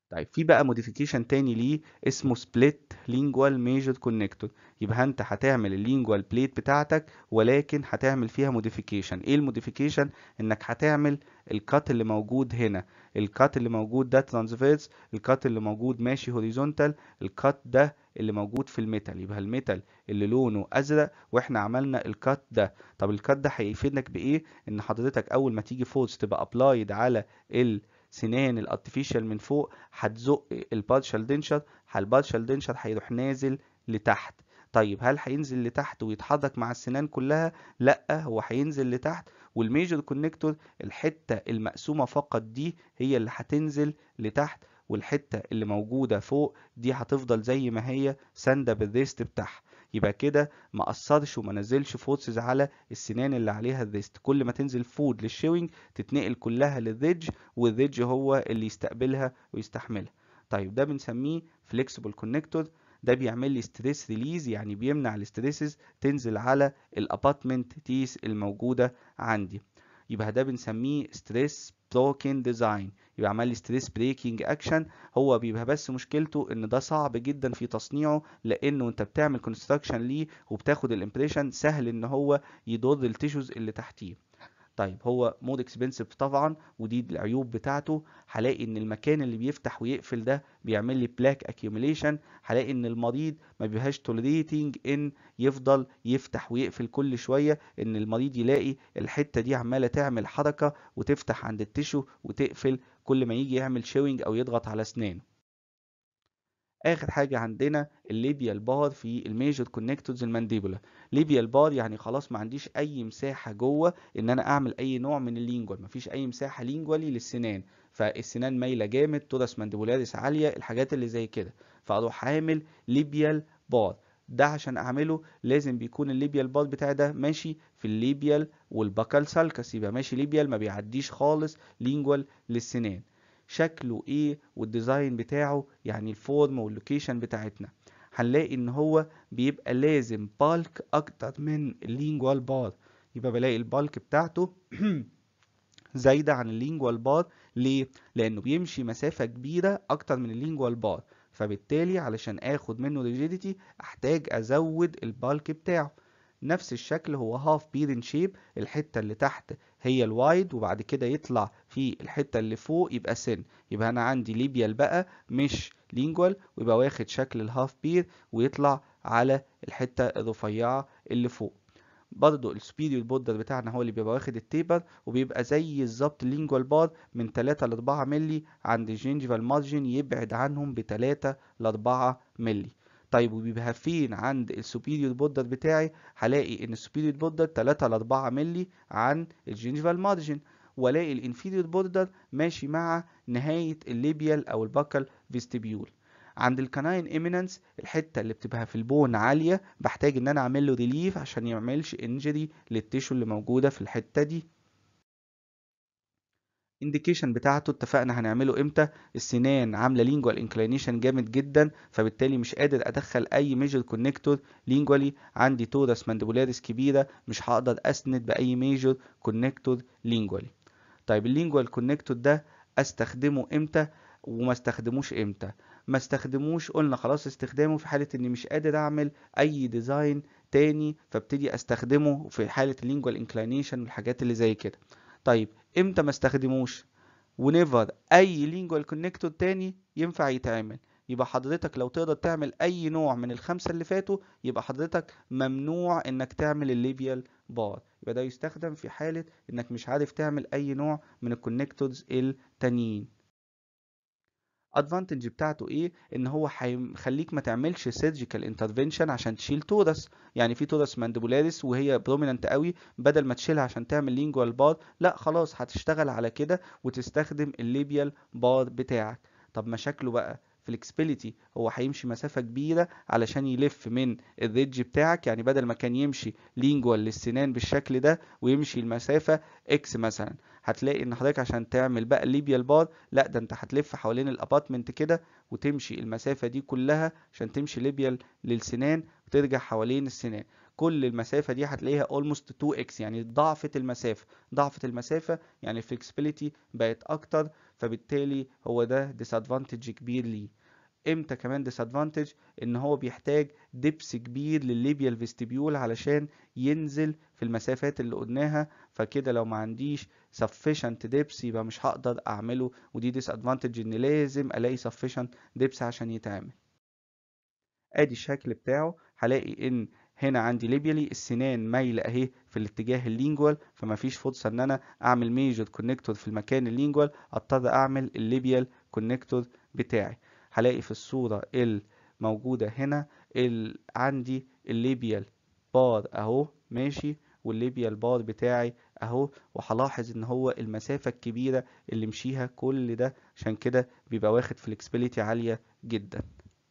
طيب في بقى موديفيكيشن تاني ليه اسمه سبليت لينجوال ميجر كونكتور يبقى انت هتعمل اللينجوال بليت بتاعتك ولكن هتعمل فيها موديفيكيشن ايه الموديفيكيشن انك هتعمل الكات اللي موجود هنا الكات اللي موجود ده ترانسفيرس الكات اللي موجود ماشي هوريزونتال الكات ده اللي موجود في الميتال يبقى الميتال اللي لونه ازرق واحنا عملنا الكات ده طب الكات ده هيفيدك بايه ان حضرتك اول ما تيجي فورس تبقى ابلايد على ال سنان الارتفيشال من فوق هتزق البارشال دنشر البارشال دنشر هيروح نازل لتحت طيب هل هينزل لتحت ويتحرك مع السنان كلها لا هو هينزل لتحت والميجر كونكتور الحته المقسومه فقط دي هي اللي هتنزل لتحت والحته اللي موجوده فوق دي هتفضل زي ما هي سانده بالريست بتاعها يبقى كده ما اثرش وما نزلش فورسز على السنان اللي عليها الريست كل ما تنزل فود للشوينج تتنقل كلها للريدج والريدج هو اللي يستقبلها ويستحملها طيب ده بنسميه فليكسبل كونكتور ده بيعمل لي ستريس ريليز يعني بيمنع الاستريسز تنزل على الاباتمنت تيس الموجوده عندي يبقى ده بنسميه ستريس بروكن ديزاين يبقى عمل لي ستريس بريكنج اكشن هو بيبقى بس مشكلته ان ده صعب جدا في تصنيعه لانه انت بتعمل كونستراكشن ليه وبتاخد الامبريشن سهل ان هو يضر التيشوز اللي تحتيه طيب هو مود اكسبنسيف طبعا ودي العيوب بتاعته هلاقي ان المكان اللي بيفتح ويقفل ده بيعمل لي بلاك اكيوميليشن هلاقي ان المريض ما بيبقاش توليريتنج ان يفضل يفتح ويقفل كل شويه ان المريض يلاقي الحته دي عماله تعمل حركه وتفتح عند التشو وتقفل كل ما يجي يعمل شوينج او يضغط على اسنانه اخر حاجه عندنا الليبيال بار في الميجر كونكتورز المانديبولا ليبيال بار يعني خلاص ما عنديش اي مساحه جوه ان انا اعمل اي نوع من اللينجوال مفيش اي مساحه لينجوالي للسنان فالسنان مايله جامد تورس مانديبولاريس عاليه الحاجات اللي زي كده فاروح عامل ليبيال بار ده عشان اعمله لازم بيكون الليبيال بار بتاعي ده ماشي في الليبيال والباكال سالكس يبقى ماشي ليبيال ما بيعديش خالص لينجوال للسنان شكله ايه والديزاين بتاعه يعني الفورم واللوكيشن بتاعتنا هنلاقي ان هو بيبقى لازم بالك اكتر من اللينجوال بار يبقى بلاقي البالك بتاعته زايدة عن اللينجوال بار ليه؟ لانه بيمشي مسافة كبيرة اكتر من اللينجوال بار فبالتالي علشان اخد منه ريجيديتي احتاج ازود البالك بتاعه نفس الشكل هو هاف بيرن شيب الحتة اللي تحت هي الوايد وبعد كده يطلع في الحتة اللي فوق يبقى سن يبقى انا عندي ليبيال بقى مش لينجوال ويبقى واخد شكل الهاف بير ويطلع على الحتة الرفيعة اللي فوق برضو السبيريور بوردر بتاعنا هو اللي بيبقى واخد التيبر وبيبقى زي الظبط اللينجوال بار من 3 ل 4 مللي عند الجينجيفال مارجن يبعد عنهم ب 3 ل 4 مللي طيب وبيبقى فين عند السوبيريور بوردر بتاعي هلاقي ان السوبيريور بوردر 3 ل 4 مللي عن الجينجيفال مارجن والاقي الانفيريور بوردر ماشي مع نهاية الليبيال او الباكال فيستيبيول عند الكناين ايمينانس الحته اللي بتبقى في البون عاليه بحتاج ان انا اعمل له ريليف عشان يعملش انجري للتيشو اللي موجوده في الحته دي انديكيشن بتاعته اتفقنا هنعمله امتى السنان عامله لينجوال انكلينيشن جامد جدا فبالتالي مش قادر ادخل اي ميجر كونكتور لينجوالي عندي تورس مانديبولاريس كبيره مش هقدر اسند باي ميجر كونكتور لينجوالي طيب اللينجوال كونكتور ده استخدمه امتى وما استخدموش امتى ما استخدموش قلنا خلاص استخدامه في حالة اني مش قادر اعمل اي ديزاين تاني فابتدي استخدمه في حالة اللينجوال انكلينيشن والحاجات اللي زي كده طيب امتى ما استخدموش ونيفر اي لينجوال كونكتور تاني ينفع يتعمل يبقى حضرتك لو تقدر تعمل اي نوع من الخمسة اللي فاتوا يبقى حضرتك ممنوع انك تعمل الليبيال بار يبقى ده يستخدم في حالة انك مش عارف تعمل اي نوع من الكونكتورز التانيين ادفانتج بتاعته ايه ان هو هيخليك ما تعملش سيرجيكال انترفنشن عشان تشيل تورس يعني في تورس مانديبولاريس وهي بروميننت قوي بدل ما تشيلها عشان تعمل لينجوال بار لا خلاص هتشتغل على كده وتستخدم الليبيال بار بتاعك طب مشاكله بقى فلكسبيليتي هو هيمشي مسافة كبيرة علشان يلف من الريدج بتاعك يعني بدل ما كان يمشي لينجوال للسنان بالشكل ده ويمشي المسافة اكس مثلا هتلاقي ان حضرتك عشان تعمل بقى الليبيال بار لا ده انت هتلف حوالين الاباتمنت كده وتمشي المسافة دي كلها عشان تمشي ليبيال للسنان وترجع حوالين السنان كل المسافة دي هتلاقيها almost 2x يعني ضعفت المسافة ضعفت المسافة يعني الفلكسبيليتي بقت أكتر فبالتالي هو ده disadvantage كبير ليه امتى كمان disadvantage ان هو بيحتاج دبس كبير للليبيال فيستيبيول علشان ينزل في المسافات اللي قلناها فكده لو ما عنديش sufficient depth يبقى مش هقدر اعمله ودي disadvantage ان لازم الاقي sufficient depth عشان يتعمل ادي الشكل بتاعه هلاقي ان هنا عندي ليبيالي السنان مايله اهي في الاتجاه اللينجوال فما فيش فرصه ان انا اعمل ميجر كونكتور في المكان اللينجوال اضطر اعمل الليبيال كونكتور بتاعي هلاقي في الصوره الموجوده هنا ال... عندي الليبيال بار اهو ماشي والليبيال بار بتاعي اهو وهلاحظ ان هو المسافه الكبيره اللي مشيها كل ده عشان كده بيبقى واخد فلكسبيليتي عاليه جدا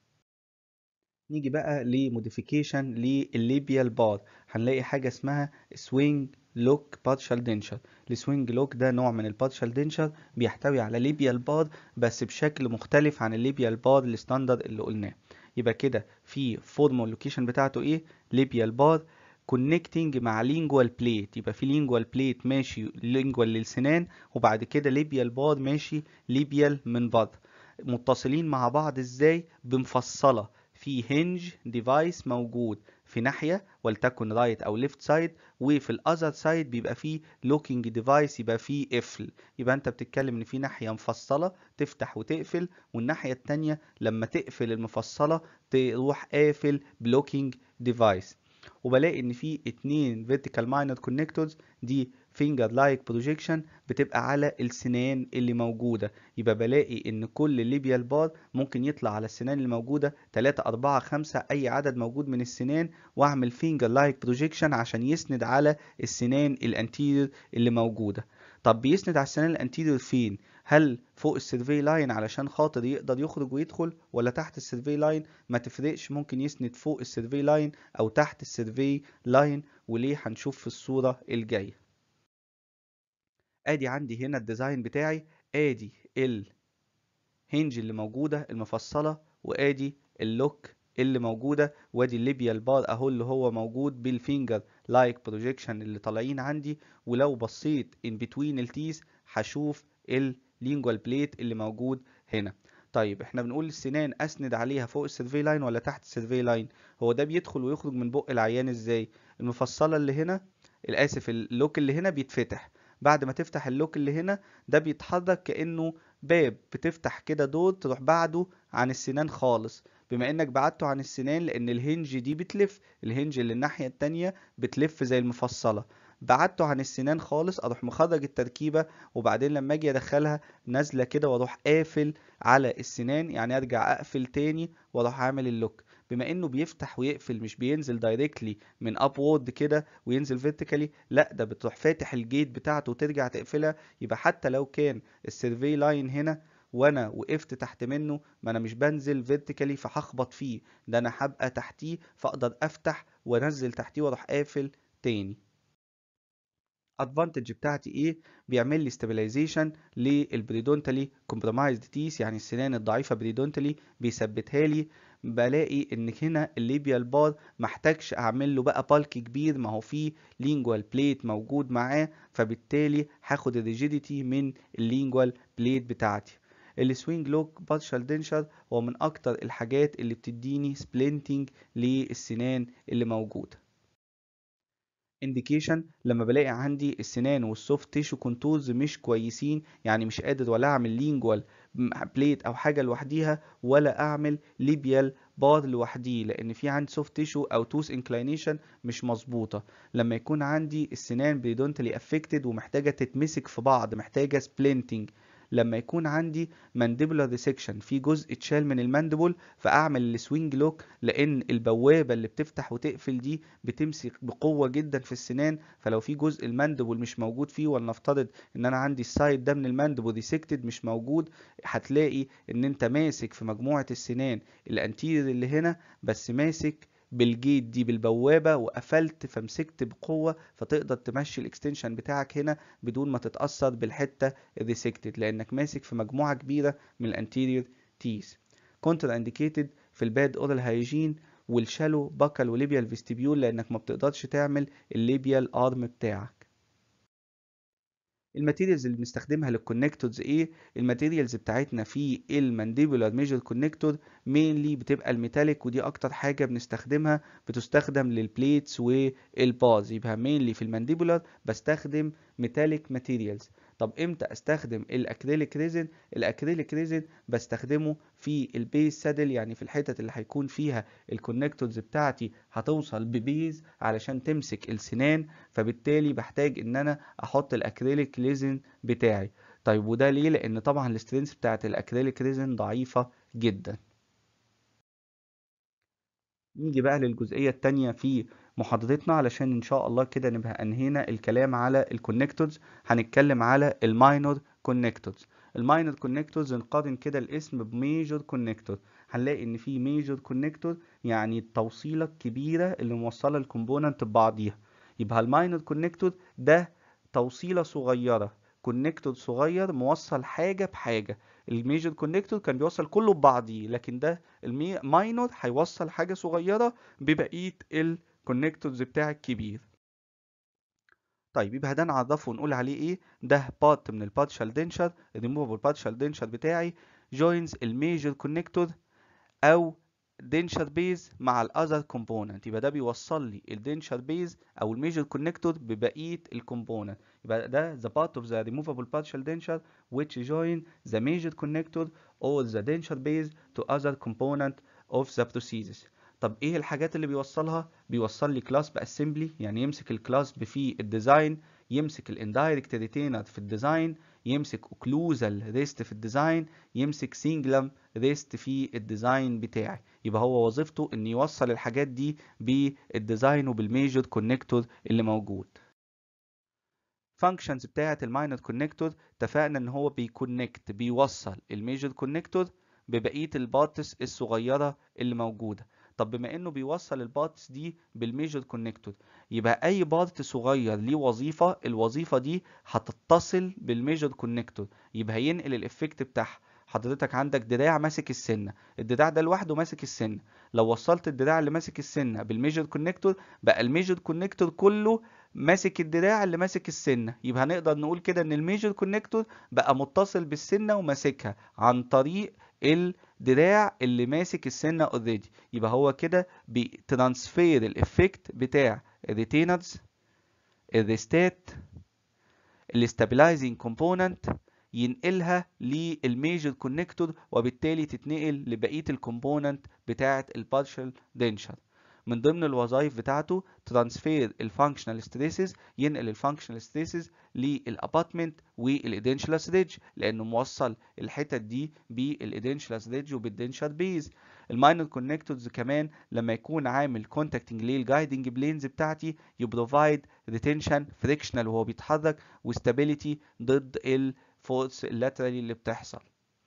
نيجي بقى لموديفيكيشن للليبيال بار هنلاقي حاجه اسمها سوينج لوك بارشال دينشر السوينج لوك ده نوع من البارشال دينشر بيحتوي على ليبيال بار بس بشكل مختلف عن الليبيال بار الستاندرد اللي قلناه يبقى كده في فورمال لوكيشن بتاعته ايه ليبيال بار كونكتنج مع لينجوال بليت يبقى في لينجوال بليت ماشي لينجوال للسنان وبعد كده ليبيال بار ماشي ليبيال من بره متصلين مع بعض ازاي بمفصله في هنج ديفايس موجود في ناحية ولتكن رايت أو ليفت سايد وفي الأذر سايد بيبقى فيه لوكينج ديفايس يبقى فيه قفل يبقى أنت بتتكلم إن في ناحية مفصلة تفتح وتقفل والناحية التانية لما تقفل المفصلة تروح قافل بلوكينج ديفايس وبلاقي ان في اتنين vertical minor connectors دي finger like projection بتبقى على السنان اللي موجودة يبقى بلاقي ان كل الليبيال بار ممكن يطلع على السنان اللي موجودة 3 4 5 اي عدد موجود من السنان واعمل finger like projection عشان يسند على السنان الانتيريور اللي موجودة طب بيسند على السنان الانتيريور فين هل فوق السيرفي لاين علشان خاطر يقدر يخرج ويدخل ولا تحت السيرفي لاين ما تفرقش ممكن يسند فوق السيرفي لاين او تحت السيرفي لاين وليه هنشوف في الصورة الجاية ادي عندي هنا الديزاين بتاعي ادي الهنج اللي موجودة المفصلة وادي اللوك اللي موجودة وادي الليبيال بار اهو اللي هو موجود بالفينجر لايك بروجيكشن اللي طالعين عندي ولو بصيت ان بتوين التيس هشوف اللينجوال بليت اللي موجود هنا طيب احنا بنقول السنان اسند عليها فوق السيرفي لاين ولا تحت السيرفي لاين هو ده بيدخل ويخرج من بق العيان ازاي المفصله اللي هنا الاسف اللوك اللي هنا بيتفتح بعد ما تفتح اللوك اللي هنا ده بيتحرك كانه باب بتفتح كده دور تروح بعده عن السنان خالص بما انك بعدته عن السنان لان الهنج دي بتلف الهنج اللي الناحيه التانية بتلف زي المفصله بعدته عن السنان خالص اروح مخرج التركيبه وبعدين لما اجي ادخلها نازله كده واروح قافل على السنان يعني ارجع اقفل تاني واروح اعمل اللوك بما انه بيفتح ويقفل مش بينزل دايركتلي من ابورد كده وينزل فيرتيكالي لا ده بتروح فاتح الجيت بتاعته وترجع تقفلها يبقى حتى لو كان السيرفي لاين هنا وانا وقفت تحت منه ما انا مش بنزل فيرتيكالي فهخبط فيه ده انا هبقى تحتيه فاقدر افتح وانزل تحتيه واروح قافل تاني ادفانتج بتاعتي ايه بيعمل لي ستابيلايزيشن للبريدونتالي كومبرومايزد تيس يعني السنان الضعيفه بريدونتالي بيثبتها لي بلاقي ان هنا الليبيال بار محتاجش اعمل له بقى بالك كبير ما هو فيه لينجوال بليت موجود معاه فبالتالي هاخد الريجيديتي من اللينجوال بليت بتاعتي السوينج لوك بارشال دينشر هو من اكتر الحاجات اللي بتديني سبلنتنج للسنان اللي موجوده انديكيشن لما بلاقي عندي السنان والسوفت تيشو كونتورز مش كويسين يعني مش قادر ولا اعمل لينجوال بليت او حاجه لوحديها ولا اعمل ليبيال بار لوحديه لان في عندي سوفت تيشو او توث انكلاينيشن مش مظبوطه لما يكون عندي السنان بريدونتالي افكتد ومحتاجه تتمسك في بعض محتاجه سبلنتنج لما يكون عندي مانديبولار ريسكشن في جزء اتشال من المانديبول فاعمل السوينج لوك لان البوابه اللي بتفتح وتقفل دي بتمسك بقوه جدا في السنان فلو في جزء المانديبول مش موجود فيه ولنفترض ان انا عندي السايد ده من المانديبول ريسكتد مش موجود هتلاقي ان انت ماسك في مجموعه السنان الانتيرير اللي هنا بس ماسك بالجيت دي بالبوابة وقفلت فمسكت بقوة فتقدر تمشي الاكستنشن بتاعك هنا بدون ما تتأثر بالحتة الريسكتد لأنك ماسك في مجموعة كبيرة من الانتيريور تيز كونتر انديكيتد في الباد اورال هايجين والشالو باكال وليبيال فيستيبيول لانك ما بتقدرش تعمل الليبيال ارم بتاعك الماتيريالز اللي بنستخدمها للكونكتورز ايه الماتيريالز بتاعتنا في المانديبولار ميجر كونكتور مينلي بتبقى الميتاليك ودي اكتر حاجه بنستخدمها بتستخدم للبليتس والباز يبقى مينلي في المانديبولار بستخدم ميتاليك ماتيريالز طب امتى استخدم الاكريليك ريزن الاكريليك ريزن بستخدمه في البيز سادل يعني في الحتت اللي هيكون فيها الكونكتورز بتاعتي هتوصل ببيز علشان تمسك السنان فبالتالي بحتاج ان انا احط الاكريليك ريزن بتاعي طيب وده ليه لان طبعا السترينث بتاعت الاكريليك ريزن ضعيفه جدا نيجي بقى للجزئيه الثانيه في محاضرتنا علشان ان شاء الله كده نبقى انهينا الكلام على الكونكتورز هنتكلم على الماينور كونكتورز الماينور كونكتورز نقارن كده الاسم بميجور كونكتور هنلاقي ان في ميجور كونكتور يعني التوصيله الكبيره اللي موصله الكومبوننت ببعضيها يبقى الماينور كونكتور ده توصيله صغيره كونكتور صغير موصل حاجه بحاجه الميجر كونكتور كان بيوصل كله ببعضيه لكن ده الماينور هيوصل حاجه صغيره ببقيه الكونكتورز بتاع الكبير طيب يبقى ده نعرفه ونقول عليه ايه ده بارت من البارشال دينشر الريموفبل بارشال دينشر بتاعي جوينز الميجر كونكتور او دينشر بيز مع الاذر كومبوننت يبقى ده بيوصل لي الدينشر بيز او الميجر كونكتور ببقيه الكومبوننت يبقى ده the part of the removable partial denture which join the major connector or the denture base to other component of the prosthesis طب ايه الحاجات اللي بيوصلها بيوصل لي كلاسب اسمبلي يعني يمسك الكلاسب في الديزاين يمسك الاندايركت ريتينر في الديزاين يمسك اوكلوزال ريست في الديزاين يمسك سينجلم ريست في الديزاين بتاعي يبقى هو وظيفته ان يوصل الحاجات دي بالديزاين وبالميجر كونكتور اللي موجود فانكشنز بتاعه الماينر كونكتور اتفقنا ان هو بيكونكت بيوصل الميجر كونكتور ببقيه الباتس الصغيره اللي موجوده طب بما انه بيوصل الباتس دي بالميجر كونكتور يبقى اي بارت صغير ليه وظيفه الوظيفه دي هتتصل بالميجر كونكتور يبقى هينقل الافكت بتاعها حضرتك عندك دراع ماسك السنه الدراع ده لوحده ماسك السنه لو وصلت الدراع اللي ماسك السنه بالميجر كونكتور بقى الميجر كونكتور كله ماسك الدراع اللي ماسك السنه يبقى هنقدر نقول كده ان الميجر كونكتور بقى متصل بالسنه وماسكها عن طريق الدراع اللي ماسك السنه اوريدي يبقى هو كده بترانسفير الافكت بتاع الريتينرز الريستات الاستابلايزنج كومبوننت ينقلها للميجر كونكتور وبالتالي تتنقل لبقيه الكومبوننت بتاعه البارشال دينشر من ضمن الوظائف بتاعته ترانسفير الفانكشنال ستريسز ينقل الفانكشنال ستريسز للاباتمنت والادنشلاس ريدج لانه موصل الحتت دي بالادنشلاس ريدج وبالدنشر بيز الماينر كونكتورز كمان لما يكون عامل كونتاكتنج للجايدنج بلينز بتاعتي يبروفايد ريتنشن فريكشنال وهو بيتحرك وستابيليتي ضد الفورس اللاترالي اللي بتحصل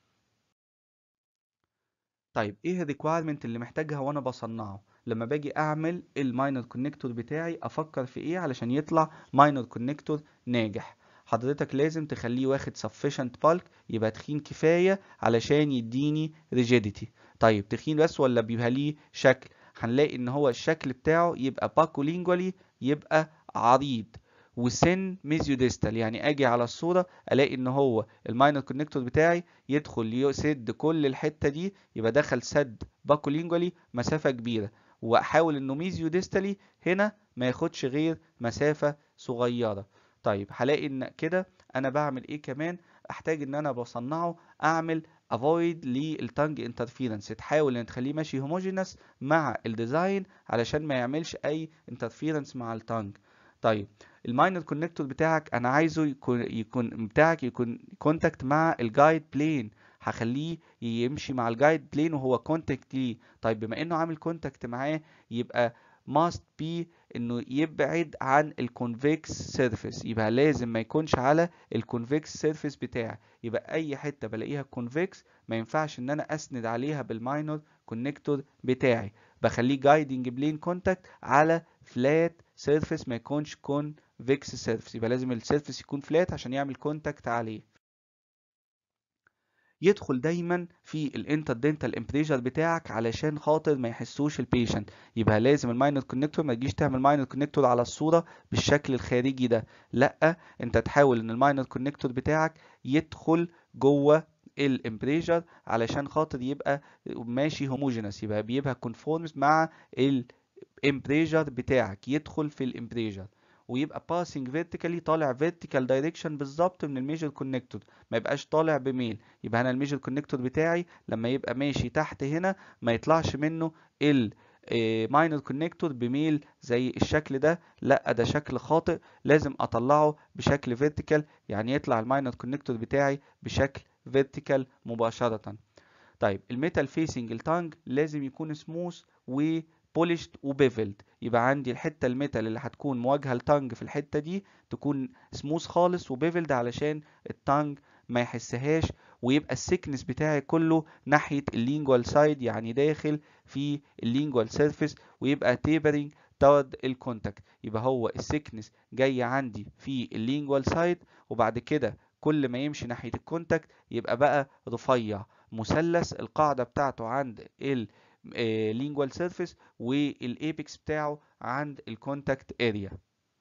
طيب ايه الريكويرمنت اللي محتاجها وانا بصنعه لما باجي اعمل الماينر كونكتور بتاعي افكر في ايه علشان يطلع ماينر كونكتور ناجح حضرتك لازم تخليه واخد sufficient bulk يبقى تخين كفاية علشان يديني rigidity طيب تخين بس ولا بيبقى ليه شكل هنلاقي ان هو الشكل بتاعه يبقى باكولينجوالي يبقى عريض وسن ميزيوديستال يعني اجي على الصورة الاقي ان هو الماينر كونكتور بتاعي يدخل يسد كل الحتة دي يبقى دخل سد باكولينجوالي مسافة كبيرة واحاول انه ميزيو ديستالي هنا ما ياخدش غير مسافة صغيرة طيب هلاقي ان كده انا بعمل ايه كمان احتاج ان انا بصنعه اعمل افويد للتانج انترفيرنس تحاول ان تخليه ماشي هوموجينس مع الديزاين علشان ما يعملش اي انترفيرنس مع التانج طيب الماينر كونكتور بتاعك انا عايزه يكون يكون بتاعك يكون كونتاكت مع الجايد بلين هخليه يمشي مع الجايد بلين وهو كونتاكت ليه طيب بما انه عامل كونتاكت معاه يبقى must be انه يبعد عن الكونفكس سيرفيس يبقى لازم ما يكونش على الكونفكس سيرفيس بتاعي يبقى اي حته بلاقيها كونفكس ما ينفعش ان انا اسند عليها بالماينر كونكتور بتاعي بخليه جايدنج بلين كونتاكت على فلات سيرفيس ما يكونش كونفكس سيرفيس يبقى لازم السيرفيس يكون فلات عشان يعمل كونتاكت عليه يدخل دايما في الانتردنتال امبريجر بتاعك علشان خاطر ما يحسوش البيشنت يبقى لازم الماينر كونكتور ما تجيش تعمل ماينر كونكتور على الصوره بالشكل الخارجي ده لا انت تحاول ان الماينر كونكتور بتاعك يدخل جوه الامبريجر علشان خاطر يبقى ماشي هوموجينس يبقى بيبقى كونفورمز مع الامبريجر بتاعك يدخل في الامبريجر ويبقى passing vertically طالع vertical direction بالظبط من الميجر كونكتور ما يبقاش طالع بميل يبقى انا الميجر كونكتور بتاعي لما يبقى ماشي تحت هنا ما يطلعش منه ال ماينر كونكتور بميل زي الشكل ده لا ده شكل خاطئ لازم اطلعه بشكل فيرتيكال يعني يطلع الماينر كونكتور بتاعي بشكل فيرتيكال مباشرة طيب الميتال فيسنج التانج لازم يكون سموث و بولشد وبيفلد يبقى عندي الحته الميتال اللي هتكون مواجهه لتانج في الحته دي تكون سموث خالص وبيفلد علشان التانج ما يحسهاش ويبقى السكنس بتاعي كله ناحيه اللينجوال سايد يعني داخل في اللينجوال سيرفيس ويبقى تيبرنج تود الكونتاكت يبقى هو السكنس جاي عندي في اللينجوال سايد وبعد كده كل ما يمشي ناحيه الكونتاكت يبقى بقى رفيع مثلث القاعده بتاعته عند ال lingual surface والايبكس بتاعه عند الكونتاكت اريا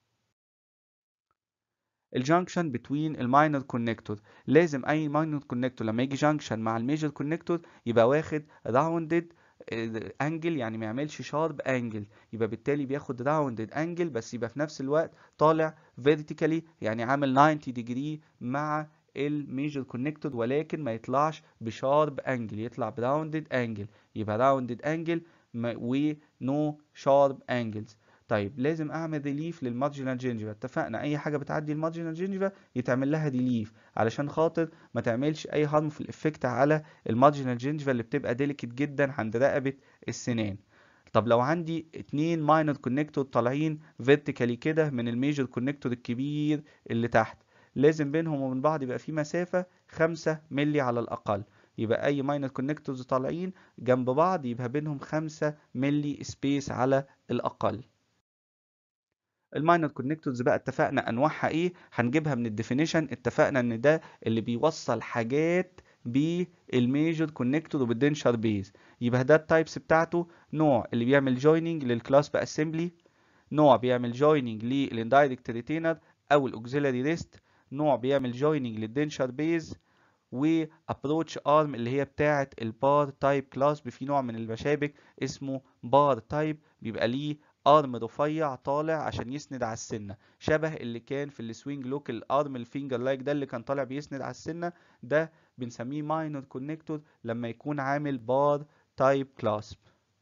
الجانكشن بتوين الماينر كونكتور لازم اي ماينر كونكتور لما يجي جانكشن مع الميجر كونكتور يبقى واخد راوندد انجل يعني ما يعملش شارب انجل يبقى بالتالي بياخد راوندد انجل بس يبقى في نفس الوقت طالع فيرتيكالي يعني عامل 90 ديجري مع الميجر كونكتور ولكن ما يطلعش بشارب انجل يطلع براوندد انجل يبقى راوندد انجل ونو شارب انجلز طيب لازم اعمل ريليف للمارجنال جينجيفا اتفقنا اي حاجه بتعدي المارجنال جينجيفا يتعمل لها ريليف علشان خاطر ما تعملش اي هارم في الافكت على المارجنال جينجيفا اللي بتبقى ديليكت جدا عند رقبه السنان طب لو عندي اتنين ماينر كونكتور طالعين فيرتيكالي كده من الميجر كونكتور الكبير اللي تحت لازم بينهم وبين بعض يبقى في مسافة خمسة ملي على الأقل يبقى أي ماينر كونكتورز طالعين جنب بعض يبقى بينهم خمسة ملي سبيس على الأقل الماينر كونكتورز بقى اتفقنا أنواعها إيه هنجيبها من الديفينيشن اتفقنا إن ده اللي بيوصل حاجات بالميجر كونكتور وبالدنشر بيز يبقى ده التايبس بتاعته نوع اللي بيعمل جويننج للكلاس باسمبلي نوع بيعمل جويننج للاندايركت ريتينر او الاوكسيلاري ريست نوع بيعمل جويننج للدنشر بيز وابروتش ارم اللي هي بتاعه البار تايب كلاس في نوع من المشابك اسمه بار تايب بيبقى ليه ارم رفيع طالع عشان يسند على السنه شبه اللي كان في السوينج لوك الارم الفينجر لايك ده اللي كان طالع بيسند على السنه ده بنسميه ماينر كونكتور لما يكون عامل بار تايب كلاسب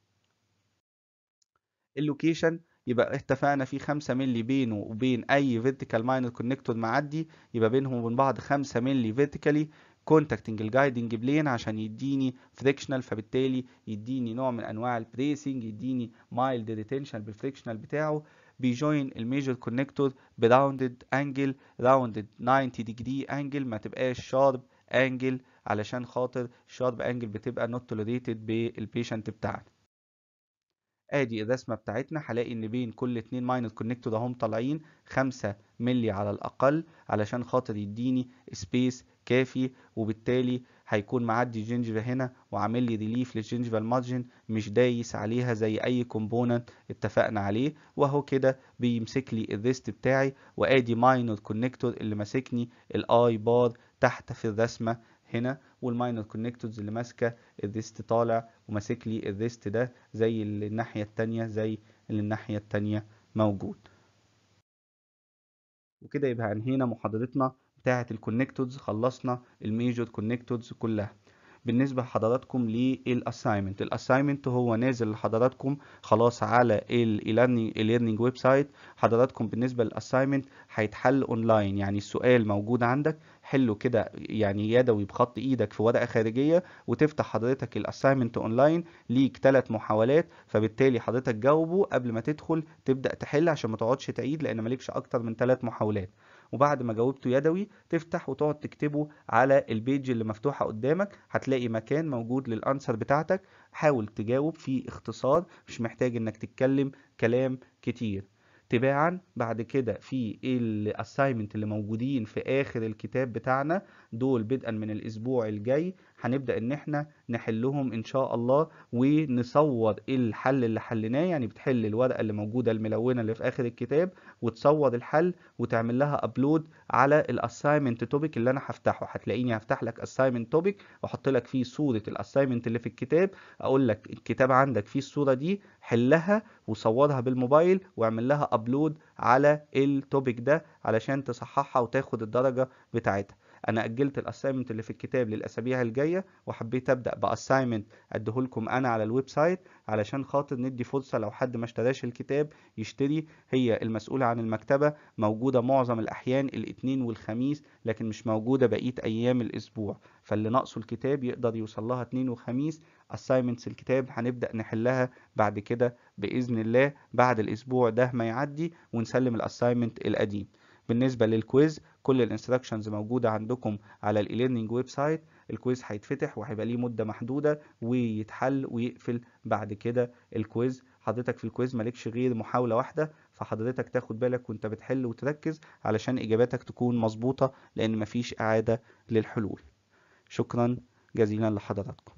اللوكيشن يبقى اتفقنا في 5 مللي بينه وبين اي فيرتيكال ماينر كونكتور معدي يبقى بينهم وبين بعض 5 مللي فيرتيكالي كونتاكتنج الجايدنج بلين عشان يديني فريكشنال فبالتالي يديني نوع من انواع البريسنج يديني مايلد ريتنشن بالفريكشنال بتاعه بيجوين الميجر كونكتور براوندد انجل راوندد 90 ديجري انجل ما تبقاش شارب انجل علشان خاطر الشارب انجل بتبقى نوت توليريتد بالبيشنت بتاعنا ادي الرسمه بتاعتنا هلاقي ان بين كل اتنين ماينر كونكتور اهم طالعين خمسة ملي على الاقل علشان خاطر يديني سبيس كافي وبالتالي هيكون معدي جينجيفا هنا وعامل لي ريليف للجينجيفا المارجن مش دايس عليها زي اي كومبوننت اتفقنا عليه وهو كده بيمسك لي الريست بتاعي وادي ماينر كونكتور اللي ماسكني الاي بار تحت في الرسمه هنا والماينر كونكتورز اللي ماسكه الريست طالع وماسك لي الريست ده زي اللي الناحيه التانية زي اللي الناحيه التانية موجود وكده يبقى انهينا محاضرتنا بتاعه الكونكتورز خلصنا الميجور كونكتورز كلها بالنسبه لحضراتكم للاساينمنت الاساينمنت هو نازل لحضراتكم خلاص على الليرنينج ويب سايت حضراتكم بالنسبه للاساينمنت هيتحل اونلاين يعني السؤال موجود عندك حله كده يعني يدوي بخط ايدك في ورقه خارجيه وتفتح حضرتك الاساينمنت اونلاين ليك ثلاث محاولات فبالتالي حضرتك جاوبه قبل ما تدخل تبدا تحل عشان ما تقعدش تعيد لان مالكش اكتر من ثلاث محاولات وبعد ما جاوبته يدوي تفتح وتقعد تكتبه على البيج اللي مفتوحه قدامك هتلاقي مكان موجود للانسر بتاعتك حاول تجاوب في اختصار مش محتاج انك تتكلم كلام كتير تباعا بعد كده في الاساينمنت اللي موجودين في اخر الكتاب بتاعنا دول بدءا من الاسبوع الجاي هنبدا ان احنا نحلهم ان شاء الله ونصور الحل اللي حليناه يعني بتحل الورقه اللي موجوده الملونه اللي في اخر الكتاب وتصور الحل وتعمل لها ابلود على الاساينمنت توبيك اللي انا هفتحه هتلاقيني هفتح لك اساينمنت توبيك واحط لك فيه صوره الاساينمنت اللي في الكتاب اقول لك الكتاب عندك فيه الصوره دي حلها وصورها بالموبايل واعمل لها ابلود على التوبيك ده علشان تصححها وتاخد الدرجه بتاعتها انا اجلت الاساينمنت اللي في الكتاب للاسابيع الجايه وحبيت ابدا باساينمنت اديهولكم انا على الويب سايت علشان خاطر ندي فرصه لو حد ما اشتراش الكتاب يشتري هي المسؤوله عن المكتبه موجوده معظم الاحيان الاثنين والخميس لكن مش موجوده بقيه ايام الاسبوع فاللي ناقصه الكتاب يقدر يوصل لها اثنين وخميس اساينمنتس الكتاب هنبدا نحلها بعد كده باذن الله بعد الاسبوع ده ما يعدي ونسلم الاساينمنت القديم بالنسبه للكويز كل الانستراكشنز موجوده عندكم على الاي ويب سايت الكويز هيتفتح وهيبقى ليه مده محدوده ويتحل ويقفل بعد كده الكويز حضرتك في الكويز مالكش غير محاوله واحده فحضرتك تاخد بالك وانت بتحل وتركز علشان اجاباتك تكون مظبوطه لان مفيش اعاده للحلول شكرا جزيلا لحضراتكم